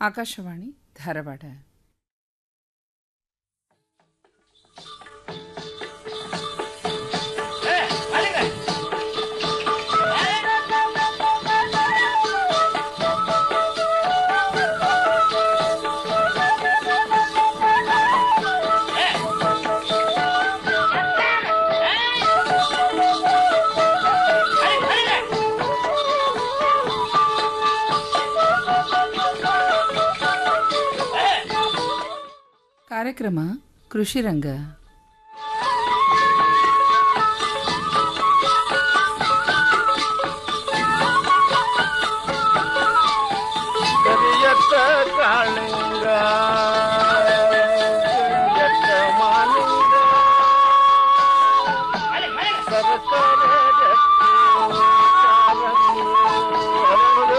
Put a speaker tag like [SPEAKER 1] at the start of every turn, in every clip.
[SPEAKER 1] ಆಕಾಶವಾಣಿ ಧಾರವಾಡ ಕಾರ್ಯಕ್ರಮ ಕೃಷಿರಂಗ
[SPEAKER 2] ಕರಿಯತ್ತ ಕಾಳಿಂಗ ಕರಿಯತ್ತ ಮಾಲಿಂಗ ಸರಸರ ಜಟ್ಟಿ ಕಾರಂಗಿ ಹರಡು.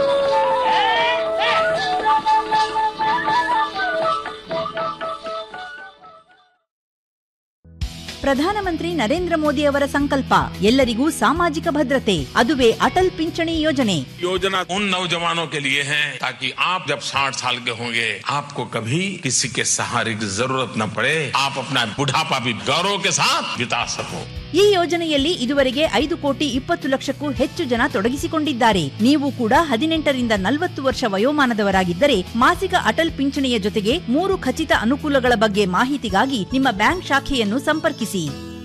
[SPEAKER 3] ಪ್ರಧಾನಮಂತ್ರಿ ನರೇಂದ್ರ ಮೋದಿ ಅವರ ಸಂಕಲ್ಪ ಎಲ್ಲರಿಗೂ ಸಾಮಾಜಿಕ ಭದ್ರತೆ ಅದುವೇ ಅಟಲ್ ಪಿಂಚಣಿ ಯೋಜನೆ
[SPEAKER 4] योजना उन नौजवानों के लिए है ताकि आप जब 60 साल के होंगे आपको कभी किसी के सहारे की जरूरत न पड़े आप अपना बुढ़ापा भी गौरव के साथ बिता सको
[SPEAKER 3] ಈ ಯೋಜನೆಯಲ್ಲಿ ಇದುವರೆಗೆ ಐದು ಕೋಟಿ ಇಪ್ಪತ್ತು ಲಕ್ಷಕ್ಕೂ ಹೆಚ್ಚು ಜನ ತೊಡಗಿಸಿಕೊಂಡಿದ್ದಾರೆ ನೀವು ಕೂಡ ಹದಿನೆಂಟರಿಂದ ನಲವತ್ತು ವರ್ಷ ವಯೋಮಾನದವರಾಗಿದ್ದರೆ ಮಾಸಿಕ ಅಟಲ್ ಪಿಂಚಣಿಯ ಜೊತೆಗೆ ಮೂರು ಖಚಿತ ಅನುಕೂಲಗಳ ಬಗ್ಗೆ ಮಾಹಿತಿಗಾಗಿ ನಿಮ್ಮ ಬ್ಯಾಂಕ್ ಶಾಖೆಯನ್ನು ಸಂಪರ್ಕಿಸಿ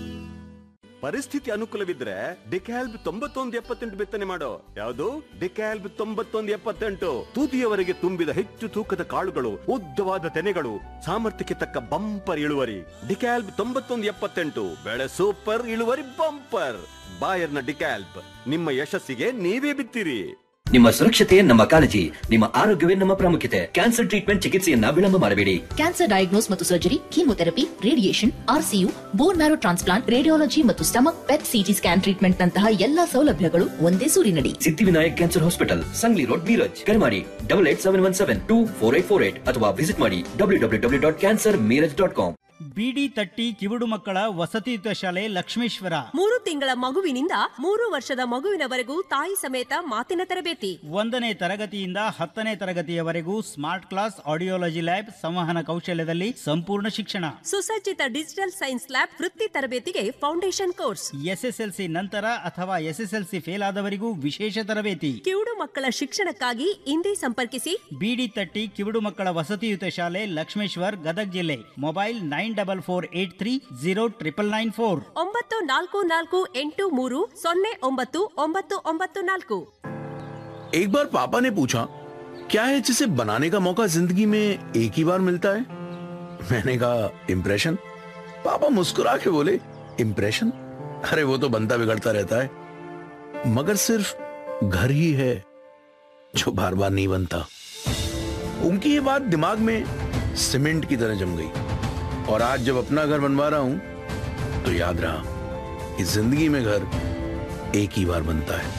[SPEAKER 5] ಪರಿಸ್ಥಿತಿ ಅನುಕೂಲವಿದ್ರೆ ಡಿಕ್ಯಾಲ್ಬ್ ತೊಂಬತ್ತೊಂದು ಎಪ್ಪತ್ತೆಂಟು ಬಿತ್ತನೆ ಮಾಡೋ ಯಾವುದು ಡಿಕ್ಯಾಲ್ಬ್ ತೊಂಬತ್ತೊಂದು ಎಪ್ಪತ್ತೆಂಟು ತುದಿಯವರೆಗೆ ತುಂಬಿದ ಹೆಚ್ಚು ತೂಕದ ಕಾಳುಗಳು ಉದ್ದವಾದ ತೆನೆಗಳು ಸಾಮರ್ಥ್ಯಕ್ಕೆ ತಕ್ಕ ಬಂಪರ್ ಇಳುವರಿ ಡಿಕ್ಯಾಲ್ಬ್ ತೊಂಬತ್ತೊಂದು ಎಪ್ಪತ್ತೆಂಟು ಬೆಳೆ ಸೂಪರ್ ಇಳುವರಿ ಬಂಪರ್ ಬಾಯರ್ನ ಡಿಕ್ಯಾಲ್ಬ್ ನಿಮ್ಮ ಯಶಸ್ಸಿಗೆ ನೀವೇ ಬಿತ್ತಿರಿ
[SPEAKER 6] ನಿಮ್ಮ ಸುರಕ್ಷತೆ ನಮ್ಮ ಕಾಳಜಿ ನಿಮ್ಮ ಆರೋಗ್ಯವೇ ನಮ್ಮ ಪ್ರಾಮುಖ್ಯತೆ ಕ್ಯಾನ್ಸರ್ ಟ್ರೀಟ್ಮೆಂಟ್ ಚಿಕಿತ್ಸೆಯನ್ನ ವಿಳಂಬ ಮಾಡಬೇಡಿ
[SPEAKER 7] ಕ್ಯಾನ್ಸರ್ ಡಯಾಗ್ನೋಸ್ ಮತ್ತು surgery chemotherapy radiation RCU bone marrow transplant radiology ಮತ್ತು stomach PET CT scan treatment ನಂತಹ ಎಲ್ಲಾ ಸೌಲಭ್ಯಗಳು ಒಂದೇ ಸೂರಿನಡಿ
[SPEAKER 6] Siddhivinayak cancer hospital Sangli road Miraj ಕರೆ ಮಾಡಿ double eight seven one seven two four eight four eight ಅಥವಾ ವಿಸಿಟ್ ಮಾಡಿ W W W dot cancer Miraj dot com
[SPEAKER 8] ಬಿಡಿ ತಟ್ಟಿ ಕಿವುಡು ಮಕ್ಕಳ ವಸತಿಯುತ ಶಾಲೆ ಲಕ್ಷ್ಮೇಶ್ವರ
[SPEAKER 9] ಮೂರು ತಿಂಗಳ ಮಗುವಿನಿಂದ ಮೂರು ವರ್ಷದ ಮಗುವಿನವರೆಗೂ ತಾಯಿ ಸಮೇತ ಮಾತಿನ ತರಬೇತಿ
[SPEAKER 8] ಒಂದನೇ ತರಗತಿಯಿಂದ ಹತ್ತನೇ ತರಗತಿಯವರೆಗೂ ಸ್ಮಾರ್ಟ್ ಕ್ಲಾಸ್ ಆಡಿಯೋಲಜಿ ಲ್ಯಾಬ್ ಸಂವಹನ ಕೌಶಲ್ಯದಲ್ಲಿ ಸಂಪೂರ್ಣ ಶಿಕ್ಷಣ
[SPEAKER 9] ಸುಸಜ್ಜಿತ ಡಿಜಿಟಲ್ ಸೈನ್ಸ್ ಲ್ಯಾಬ್ ವೃತ್ತಿ ತರಬೇತಿಗೆ ಫೌಂಡೇಶನ್ ಕೋರ್ಸ್
[SPEAKER 8] ಎಸ್ಎಸ್ಎಲ್ಸಿ ನಂತರ ಅಥವಾ ಎಸ್ಎಸ್ಎಲ್ಸಿ ಫೇಲ್ ಆದವರಿಗೂ ವಿಶೇಷ ತರಬೇತಿ
[SPEAKER 9] ಕಿವುಡು ಮಕ್ಕಳ ಶಿಕ್ಷಣಕ್ಕಾಗಿ ಇಂದೇ ಸಂಪರ್ಕಿಸಿ
[SPEAKER 8] ಬಿಡಿ ತಟ್ಟಿ ಕಿವುಡು ಮಕ್ಕಳ ವಸತಿಯುತ ಶಾಲೆ ಲಕ್ಷ್ಮೇಶ್ವರ್ ಗದಗ್ ಜಿಲ್ಲೆ mobile nine double four eight three zero triple nine four
[SPEAKER 9] ಒಂಬತ್ತು ನಾಲ್ಕು ನಾಲ್ಕು ಎಂಟು ಮೂರು ಸೊನ್ನೆ ಒಂಬತ್ತು ಒಂಬತ್ತು ಒಂಬತ್ತು ನಾಲ್ಕು
[SPEAKER 10] एक बार पापा ने पूछा क्या है जिसे बनाने का मौका जिंदगी में एक ही बार मिलता है मैंने कहा इम्प्रेशन पापा मुस्कुरा के बोले इम्प्रेशन अरे वो तो बनता बिगड़ता रहता है मगर सिर्फ घर ही है जो बार बार नहीं बनता उनकी ये बात दिमाग में सीमेंट की तरह जम गई और आज जब अपना घर बनवा रहा हूं तो याद रहा कि जिंदगी में घर एक ही बार बनता है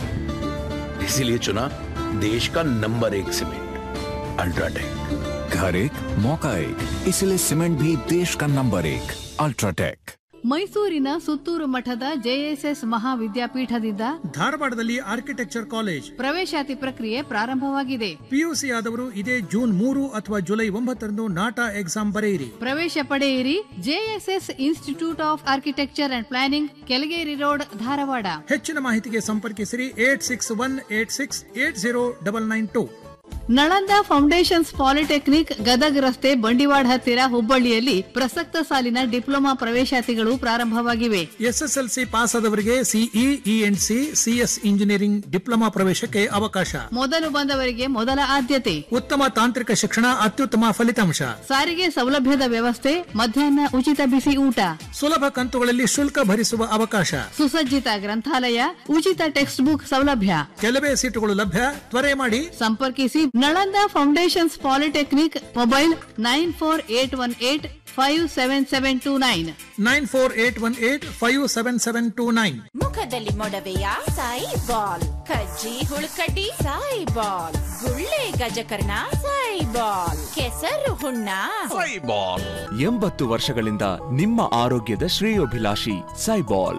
[SPEAKER 10] इसीलिए चुना देश का नंबर एक सीमेंट अल्ट्राटेक
[SPEAKER 11] घर एक मौका एक इसलिए सीमेंट भी देश का नंबर एक अल्ट्राटेक
[SPEAKER 12] ಮೈಸೂರಿನ ಸುತ್ತೂರು ಮಠದ ಜೆಎಸ್ಎಸ್ ಮಹಾವಿದ್ಯಾಪೀಠದಿಂದ
[SPEAKER 13] ಧಾರವಾಡದಲ್ಲಿ ಆರ್ಕಿಟೆಕ್ಚರ್ ಕಾಲೇಜ್
[SPEAKER 12] ಪ್ರವೇಶಾತಿ ಪ್ರಕ್ರಿಯೆ ಪ್ರಾರಂಭವಾಗಿದೆ
[SPEAKER 13] ಪಿಯುಸಿ ಆದವರು ಇದೇ ಜೂನ್ ಮೂರು ಅಥವಾ ಜುಲೈ ಒಂಬತ್ತರಂದು ನಾಟಾ ಎಕ್ಸಾಮ್ ಬರೆಯಿರಿ
[SPEAKER 12] ಪ್ರವೇಶ ಪಡೆಯಿರಿ JSS institute of architecture and planning Kelageri road Dharwad
[SPEAKER 13] ಹೆಚ್ಚಿನ ಮಾಹಿತಿಗೆ ಸಂಪರ್ಕಿಸಿರಿ eight six one eight six eight zero double nine two
[SPEAKER 12] Nalanda foundations polytechnic Gadag ರಸ್ತೆ ಬಂಡಿವಾಡ್ ಹತ್ತಿರ ಹುಬ್ಬಳ್ಳಿಯಲ್ಲಿ ಪ್ರಸಕ್ತ ಸಾಲಿನ ಡಿಪ್ಲೊಮಾ ಪ್ರವೇಶಾತಿಗಳು ಪ್ರಾರಂಭವಾಗಿವೆ
[SPEAKER 13] ಎಸ್ಎಸ್ಎಲ್ಸಿ ಪಾಸ್ ಆದವರಿಗೆ CE EN C CS engineering diploma ಪ್ರವೇಶಕ್ಕೆ ಅವಕಾಶ
[SPEAKER 12] ಮೊದಲು ಬಂದವರಿಗೆ ಮೊದಲ ಆದ್ಯತೆ
[SPEAKER 13] ಉತ್ತಮ ತಾಂತ್ರಿಕ ಶಿಕ್ಷಣ ಅತ್ಯುತ್ತಮ ಫಲಿತಾಂಶ
[SPEAKER 12] ಸಾರಿಗೆ ಸೌಲಭ್ಯದ ವ್ಯವಸ್ಥೆ ಮಧ್ಯಾಹ್ನ ಉಚಿತ ಬಿಸಿ ಊಟ
[SPEAKER 13] ಸುಲಭ ಕಂತುಗಳಲ್ಲಿ ಶುಲ್ಕ ಭರಿಸುವ ಅವಕಾಶ
[SPEAKER 12] ಸುಸಜ್ಜಿತ ಗ್ರಂಥಾಲಯ ಉಚಿತ ಟೆಕ್ಸ್ಟ್ ಬುಕ್ ಸೌಲಭ್ಯ
[SPEAKER 13] ಕೆಲವೇ ಸೀಟುಗಳು ಲಭ್ಯ ತ್ವರೆ ಮಾಡಿ
[SPEAKER 12] ಸಂಪರ್ಕಿಸಿ Nalanda foundations polytechnic mobile nine four eight one eight five seven seven two nine
[SPEAKER 13] nine four eight one eight five seven seven two nine
[SPEAKER 14] ಮುಖದಲ್ಲಿ ಮೊಡವೆಯ ಸಾಯಿ ಬಾಲ್ ಕಜ್ಜಿ ಹುಳುಕಡ್ಡಿ ಸಾಯಿ ಬಾಲ್ ಗುಳ್ಳೆ ಗಜಕರ್ಣ ಸಾಯಿ ಬಾಲ್ ಕೆಸರು ಹುಣ್ಣ
[SPEAKER 11] ಬಾಲ್ ಎಂಬತ್ತು ವರ್ಷಗಳಿಂದ ನಿಮ್ಮ ಆರೋಗ್ಯದ ಶ್ರೇಯೋಭಿಲಾಷಿ ಸೈಬಾಲ್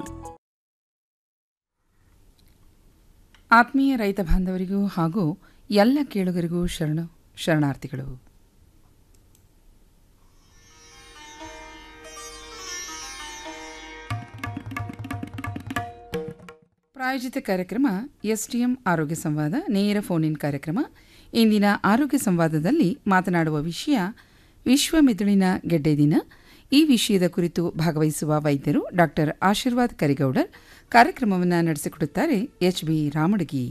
[SPEAKER 1] ಆತ್ಮೀಯ ರೈತ ಬಾಂಧವರಿಗೂ ಹಾಗೂ ಎಲ್ಲ ಕೇಳುಗರಿಗೂ ಶರಣು ಶರಣಾರ್ಥಿಗಳು ಪ್ರಾಯೋಜಿತ ಕಾರ್ಯಕ್ರಮ ಎಸ್ಟಿಎಂ ಆರೋಗ್ಯ ಸಂವಾದ ನೇರ ಫೋನ್ ಇನ್ ಕಾರ್ಯಕ್ರಮ ಇಂದಿನ ಆರೋಗ್ಯ ಸಂವಾದದಲ್ಲಿ ಮಾತನಾಡುವ ವಿಷಯ ವಿಶ್ವ ಮೆದುಳಿನ ಗೆಡ್ಡೆ ದಿನ ಈ ವಿಷಯದ ಕುರಿತು ಭಾಗವಹಿಸುವ ವೈದ್ಯರು ಡಾಕ್ಟರ್ ಆಶೀರ್ವಾದ್ ಕರಿಗೌಡರ್ ಕಾರ್ಯಕ್ರಮವನ್ನು ನಡೆಸಿಕೊಡುತ್ತಾರೆ ಎಚ್ ಬಿ ರಾಮಡಗಿ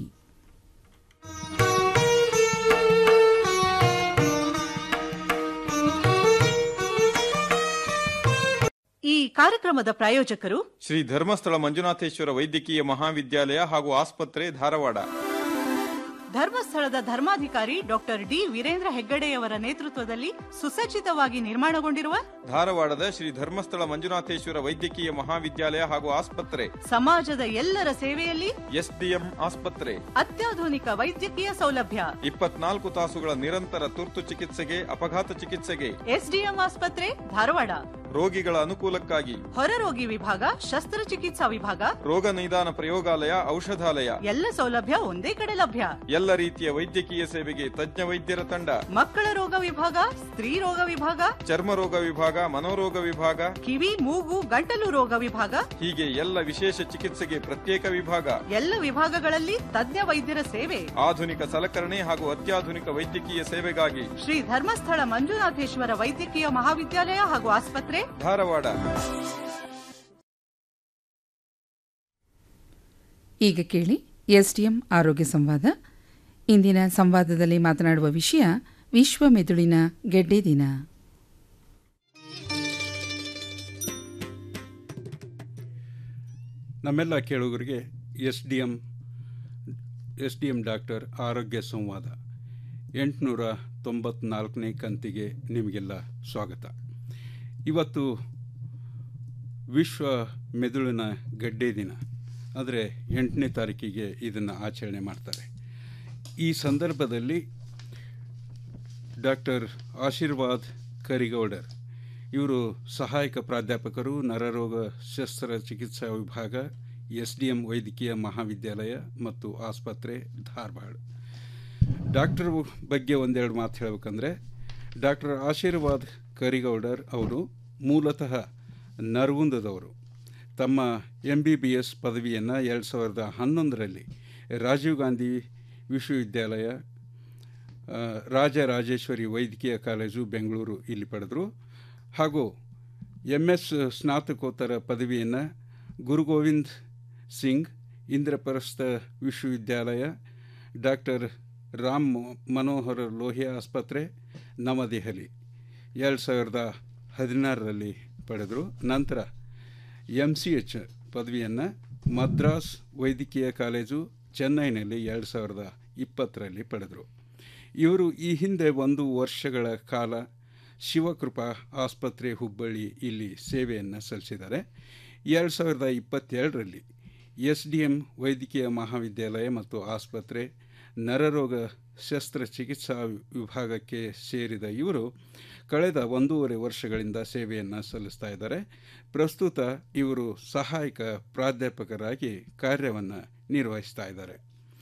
[SPEAKER 15] ಈ ಕಾರ್ಯಕ್ರಮದ ಪ್ರಾಯೋಜಕರು
[SPEAKER 16] ಶ್ರೀ ಧರ್ಮಸ್ಥಳ ಮಂಜುನಾಥೇಶ್ವರ ವೈದ್ಯಕೀಯ ಮಹಾವಿದ್ಯಾಲಯ ಹಾಗೂ ಆಸ್ಪತ್ರೆ ಧಾರವಾಡ
[SPEAKER 15] ಧರ್ಮಸ್ಥಳದ ಧರ್ಮಾಧಿಕಾರಿ ಡಾಕ್ಟರ್ ಡಿ ವೀರೇಂದ್ರ ಹೆಗ್ಗಡೆಯವರ ನೇತೃತ್ವದಲ್ಲಿ ಸುಸಜ್ಜಿತವಾಗಿ ನಿರ್ಮಾಣಗೊಂಡಿರುವ
[SPEAKER 16] ಧಾರವಾಡದ ಶ್ರೀ ಧರ್ಮಸ್ಥಳ ಮಂಜುನಾಥೇಶ್ವರ ವೈದ್ಯಕೀಯ ಮಹಾವಿದ್ಯಾಲಯ ಹಾಗೂ ಆಸ್ಪತ್ರೆ
[SPEAKER 15] ಸಮಾಜದ ಎಲ್ಲರ ಸೇವೆಯಲ್ಲಿ
[SPEAKER 16] ಎಸ್ಡಿಎಂ ಆಸ್ಪತ್ರೆ
[SPEAKER 15] ಅತ್ಯಾಧುನಿಕ ವೈದ್ಯಕೀಯ ಸೌಲಭ್ಯ
[SPEAKER 16] ಇಪ್ಪತ್ನಾಲ್ಕು ತಾಸುಗಳ ನಿರಂತರ ತುರ್ತು ಚಿಕಿತ್ಸೆಗೆ ಅಪಘಾತ ಚಿಕಿತ್ಸೆಗೆ
[SPEAKER 15] ಎಸ್ಡಿಎಂ ಆಸ್ಪತ್ರೆ ಧಾರವಾಡ
[SPEAKER 16] ರೋಗಿಗಳ ಅನುಕೂಲಕ್ಕಾಗಿ
[SPEAKER 15] ಹೊರರೋಗಿ ವಿಭಾಗ ಶಸ್ತ್ರಚಿಕಿತ್ಸಾ ವಿಭಾಗ
[SPEAKER 16] ರೋಗ ನಿದಾನ ಪ್ರಯೋಗಾಲಯ ಔಷಧಾಲಯ
[SPEAKER 15] ಎಲ್ಲ ಸೌಲಭ್ಯ ಒಂದೇ ಕಡೆ ಲಭ್ಯ
[SPEAKER 16] ಎಲ್ಲ ರೀತಿಯ ವೈದ್ಯಕೀಯ ಸೇವೆಗೆ ತಜ್ಞ ವೈದ್ಯರ ತಂಡ
[SPEAKER 15] ಮಕ್ಕಳ ರೋಗ ವಿಭಾಗ ಸ್ತ್ರೀ ರೋಗ ವಿಭಾಗ
[SPEAKER 16] ಚರ್ಮ ರೋಗ ವಿಭಾಗ ಮನೋರೋಗ ವಿಭಾಗ
[SPEAKER 15] ಕಿವಿ ಮೂಗು ಗಂಟಲು ರೋಗ ವಿಭಾಗ
[SPEAKER 16] ಹೀಗೆ ಎಲ್ಲ ವಿಶೇಷ ಚಿಕಿತ್ಸೆಗೆ ಪ್ರತ್ಯೇಕ ವಿಭಾಗ
[SPEAKER 15] ಎಲ್ಲ ವಿಭಾಗಗಳಲ್ಲಿ ತಜ್ಞ ವೈದ್ಯರ ಸೇವೆ
[SPEAKER 16] ಆಧುನಿಕ ಸಲಕರಣೆ ಹಾಗೂ ಅತ್ಯಾಧುನಿಕ ವೈದ್ಯಕೀಯ ಸೇವೆಗಾಗಿ
[SPEAKER 15] ಶ್ರೀ ಧರ್ಮಸ್ಥಳ ಮಂಜುನಾಥೇಶ್ವರ ವೈದ್ಯಕೀಯ ಮಹಾವಿದ್ಯಾಲಯ ಹಾಗೂ ಆಸ್ಪತ್ರೆ
[SPEAKER 16] ಧಾರವಾಡ
[SPEAKER 1] ಈಗ ಕೇಳಿ ಎಸ್ಡಿಎಂ ಆರೋಗ್ಯ ಸಂವಾದ ಇಂದಿನ ಸಂವಾದದಲ್ಲಿ ಮಾತನಾಡುವ ವಿಷಯ ವಿಶ್ವ ಮೆದುಳಿನ ಗೆಡ್ಡೆ ದಿನ
[SPEAKER 17] ನಮ್ಮೆಲ್ಲ ಕೇಳುಗರಿಗೆ S D M S D M doctor ಆರೋಗ್ಯ ಸಂವಾದ ಎಂಟುನೂರ ತೊಂಬತ್ನಾಲ್ಕನೇ ಕಂತಿಗೆ ನಿಮಗೆಲ್ಲ ಸ್ವಾಗತ ಇವತ್ತು ವಿಶ್ವ ಮೆದುಳಿನ ಗಡ್ಡೆ ದಿನ ಆದರೆ ಎಂಟನೇ ತಾರೀಕಿಗೆ ಇದನ್ನು ಆಚರಣೆ ಮಾಡ್ತಾರೆ ಈ ಸಂದರ್ಭದಲ್ಲಿ ಡಾಕ್ಟರ್ ಆಶೀರ್ವಾದ್ ಕರಿಗೌಡರ್ ಇವರು ಸಹಾಯಕ ಪ್ರಾಧ್ಯಾಪಕರು ನರರೋಗ ಶಸ್ತ್ರಚಿಕಿತ್ಸಾ ವಿಭಾಗ ಎಸ್ ಡಿ ಎಂ ವೈದ್ಯಕೀಯ ಮಹಾವಿದ್ಯಾಲಯ ಮತ್ತು ಆಸ್ಪತ್ರೆ ಧಾರವಾಡ ಡಾಕ್ಟರ್ ಬಗ್ಗೆ ಒಂದೆರಡು ಮಾತು ಹೇಳಬೇಕಂದ್ರೆ ಡಾಕ್ಟರ್ ಆಶೀರ್ವಾದ್ ಕರಿಗೌಡರ್ ಅವರು ಮೂಲತಃ ನರಗುಂದದವರು ತಮ್ಮ ಎಂ ಬಿ ಬಿ ಎಸ್ ಪದವಿಯನ್ನು ಎರಡು ಸಾವಿರದ ಹನ್ನೊಂದರಲ್ಲಿ ರಾಜೀವ್ ಗಾಂಧಿ ವಿಶ್ವವಿದ್ಯಾಲಯ ಆ, ರಾಜರಾಜೇಶ್ವರಿ ವೈದ್ಯಕೀಯ ಕಾಲೇಜು ಬೆಂಗಳೂರು ಇಲ್ಲಿ ಪಡೆದರು ಹಾಗೂ ಎಮ್ ಎಸ್ ಸ್ನಾತಕೋತ್ತರ ಪದವಿಯನ್ನು ಗುರು ಗೋವಿಂದ್ ಸಿಂಗ್ ಇಂದ್ರಪ್ರಸ್ಥ ವಿಶ್ವವಿದ್ಯಾಲಯ ಡಾಕ್ಟರ್ ರಾಮ್ ಮನೋಹರ್ ಲೋಹಿಯಾ ಆಸ್ಪತ್ರೆ ನವದೆಹಲಿ ಎರಡು ಸಾವಿರದ ಹದಿನಾರರಲ್ಲಿ ಪಡೆದರು ನಂತರ ಎಮ್ ಸಿ ಎಚ್ ಪದವಿಯನ್ನು ಮದ್ರಾಸ್ ವೈದ್ಯಕೀಯ ಕಾಲೇಜು ಚೆನ್ನೈನಲ್ಲಿ ಎರಡು ಸಾವಿರದ ಇಪ್ಪತ್ತರಲ್ಲಿ ಪಡೆದರು ಇವರು ಈ ಹಿಂದೆ ಒಂದು ವರ್ಷಗಳ ಕಾಲ ಶಿವಕೃಪಾ ಆಸ್ಪತ್ರೆ ಹುಬ್ಬಳ್ಳಿ ಇಲ್ಲಿ ಸೇವೆಯನ್ನು ಸಲ್ಲಿಸಿದ್ದಾರೆ ಎರಡು ಸಾವಿರದ ಇಪ್ಪತ್ತೆರಡರಲ್ಲಿ ಎಸ್ ಡಿ ಎಂ ವೈದ್ಯಕೀಯ ಮಹಾವಿದ್ಯಾಲಯ ಮತ್ತು ಆಸ್ಪತ್ರೆ ನರರೋಗ ಶಸ್ತ್ರಚಿಕಿತ್ಸಾ ವಿಭಾಗಕ್ಕೆ ಸೇರಿದ ಇವರು ಕಳೆದ ಒಂದೂವರೆ ವರ್ಷಗಳಿಂದ ಸೇವೆಯನ್ನು ಸಲ್ಲಿಸ್ತಾ ಇದ್ದಾರೆ ಪ್ರಸ್ತುತ ಇವರು ಸಹಾಯಕ ಪ್ರಾಧ್ಯಾಪಕರಾಗಿ ಕಾರ್ಯವನ್ನು ನಿರ್ವಹಿಸ್ತಾ ಇದ್ದಾರೆ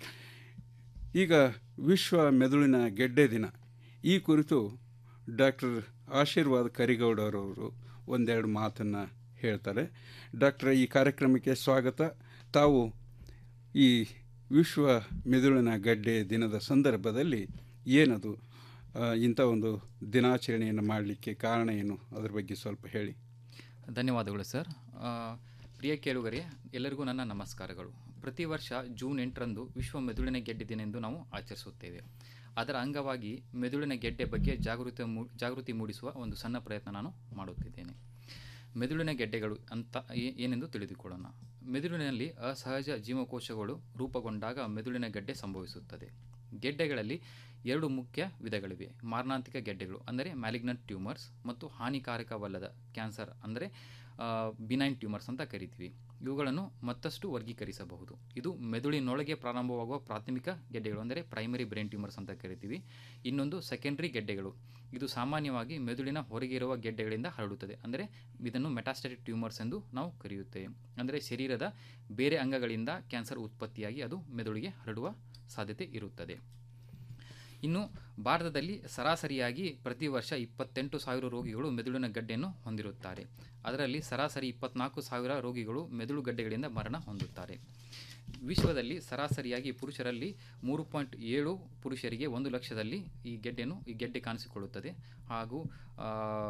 [SPEAKER 17] ಈಗ ವಿಶ್ವ ಮೆದುಳಿನ ಗೆಡ್ಡೆ ದಿನ ಈ ಕುರಿತು ಡಾಕ್ಟರ್ ಆಶೀರ್ವಾದ್ ಕರಿಗೌಡರವರು ಒಂದೆರಡು ಮಾತನ್ನು ಹೇಳ್ತಾರೆ ಡಾಕ್ಟರ್ ಈ ಕಾರ್ಯಕ್ರಮಕ್ಕೆ ಸ್ವಾಗತ ತಾವು ಈ ವಿಶ್ವ ಮೆದುಳಿನ ಗಡ್ಡೆ ದಿನದ ಸಂದರ್ಭದಲ್ಲಿ ಏನದು ಆ, ಇಂಥ ಒಂದು ದಿನಾಚರಣೆಯನ್ನು ಮಾಡಲಿಕ್ಕೆ ಕಾರಣ ಏನು ಅದ್ರ ಬಗ್ಗೆ ಸ್ವಲ್ಪ ಹೇಳಿ
[SPEAKER 18] ಧನ್ಯವಾದಗಳು ಸರ್ ಆ, ಪ್ರಿಯ ಕೇಳುಗರೆ ಎಲ್ಲರಿಗೂ ನನ್ನ ನಮಸ್ಕಾರಗಳು ಪ್ರತಿ ವರ್ಷ ಜೂನ್ ಎಂಟರಂದು ವಿಶ್ವ ಮೆದುಳಿನ ಗೆಡ್ಡೆ ದಿನ ಎಂದು ನಾವು ಆಚರಿಸುತ್ತೇವೆ ಅದರ ಅಂಗವಾಗಿ ಮೆದುಳಿನ ಗೆಡ್ಡೆ ಬಗ್ಗೆ ಜಾಗೃತಿ ಮೂ ಜಾಗೃತಿ ಮೂಡಿಸುವ ಒಂದು ಸಣ್ಣ ಪ್ರಯತ್ನ ನಾನು ಮಾಡುತ್ತಿದ್ದೇನೆ ಮೆದುಳಿನ ಗೆಡ್ಡೆಗಳು ಅಂತ ಏ- ಏನೆಂದು ತಿಳಿದುಕೊಳ್ಳೋಣ ಮೆದುಳಿನಲ್ಲಿ ಅಸಹಜ ಜೀವಕೋಶಗಳು ರೂಪುಗೊಂಡಾಗ ಮೆದುಳಿನ ಗೆಡ್ಡೆ ಸಂಭವಿಸುತ್ತದೆ ಗೆಡ್ಡೆಗಳಲ್ಲಿ ಎರಡು ಮುಖ್ಯ ವಿಧಗಳಿವೆ ಮಾರಣಾಂತಿಕ ಗೆಡ್ಡೆಗಳು ಅಂದರೆ ಮ್ಯಾಲಿಗ್ನಂಟ್ ಟ್ಯೂಮರ್ಸ್ ಮತ್ತು ಹಾನಿಕಾರಕವಲ್ಲದ ಕ್ಯಾನ್ಸರ್ ಅಂದರೆ ಬಿನೈನ್ ಟ್ಯೂಮರ್ಸ್ ಅಂತ ಕರಿತೀವಿ ಇವುಗಳನ್ನು ಮತ್ತಷ್ಟು ವರ್ಗೀಕರಿಸಬಹುದು ಇದು ಮೆದುಳಿನೊಳಗೆ ಪ್ರಾರಂಭವಾಗುವ ಪ್ರಾಥಮಿಕ ಗೆಡ್ಡೆಗಳು ಅಂದರೆ ಪ್ರೈಮರಿ ಬ್ರೈನ್ ಟ್ಯೂಮರ್ಸ್ ಅಂತ ಕರಿತೀವಿ ಇನ್ನೊಂದು ಸೆಕೆಂಡರಿ ಗೆಡ್ಡೆಗಳು ಇದು ಸಾಮಾನ್ಯವಾಗಿ ಮೆದುಳಿನ ಹೊರಗೆ ಇರುವ ಗೆಡ್ಡೆಗಳಿಂದ ಹರಡುತ್ತದೆ ಅಂದರೆ ಇದನ್ನು ಮೆಟಾಸ್ಟೆಟಿಕ್ ಟ್ಯೂಮರ್ಸ್ ಎಂದು ನಾವು ಕರೆಯುತ್ತೇವೆ ಅಂದರೆ ಶರೀರದ ಬೇರೆ ಅಂಗಗಳಿಂದ ಕ್ಯಾನ್ಸರ್ ಉತ್ಪತ್ತಿಯಾಗಿ ಅದು ಮೆದುಳಿಗೆ ಹರಡುವ ಸಾಧ್ಯತೆ ಇರುತ್ತದೆ ಇನ್ನು ಭಾರತದಲ್ಲಿ ಸರಾಸರಿಯಾಗಿ ಪ್ರತಿ ವರ್ಷ ಇಪ್ಪತ್ತೆಂಟು ಸಾವಿರ ರೋಗಿಗಳು ಮೆದುಳಿನ ಗಡ್ಡೆಯನ್ನು ಹೊಂದಿರುತ್ತಾರೆ ಅದರಲ್ಲಿ ಸರಾಸರಿ ಇಪ್ಪತ್ನಾಲ್ಕು ಸಾವಿರ ರೋಗಿಗಳು ಮೆದುಳು ಗಡ್ಡೆಗಳಿಂದ ಮರಣ ಹೊಂದುತ್ತಾರೆ ವಿಶ್ವದಲ್ಲಿ ಸರಾಸರಿಯಾಗಿ ಪುರುಷರಲ್ಲಿ ಮೂರು ಪಾಯಿಂಟ್ ಏಳು ಪುರುಷರಿಗೆ ಒಂದು ಲಕ್ಷದಲ್ಲಿ ಈ ಗೆಡ್ಡೆಯನ್ನು ಈ ಗೆಡ್ಡೆ ಕಾಣಿಸಿಕೊಳ್ಳುತ್ತದೆ ಹಾಗೂ ಆ,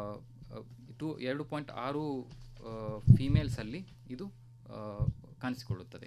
[SPEAKER 18] ಟು ಎರಡು ಪಾಯಿಂಟ್ ಆರು ಫೀಮೇಲ್ಸಲ್ಲಿ ಇದು ಆ, ಕಾಣಿಸಿಕೊಳ್ಳುತ್ತದೆ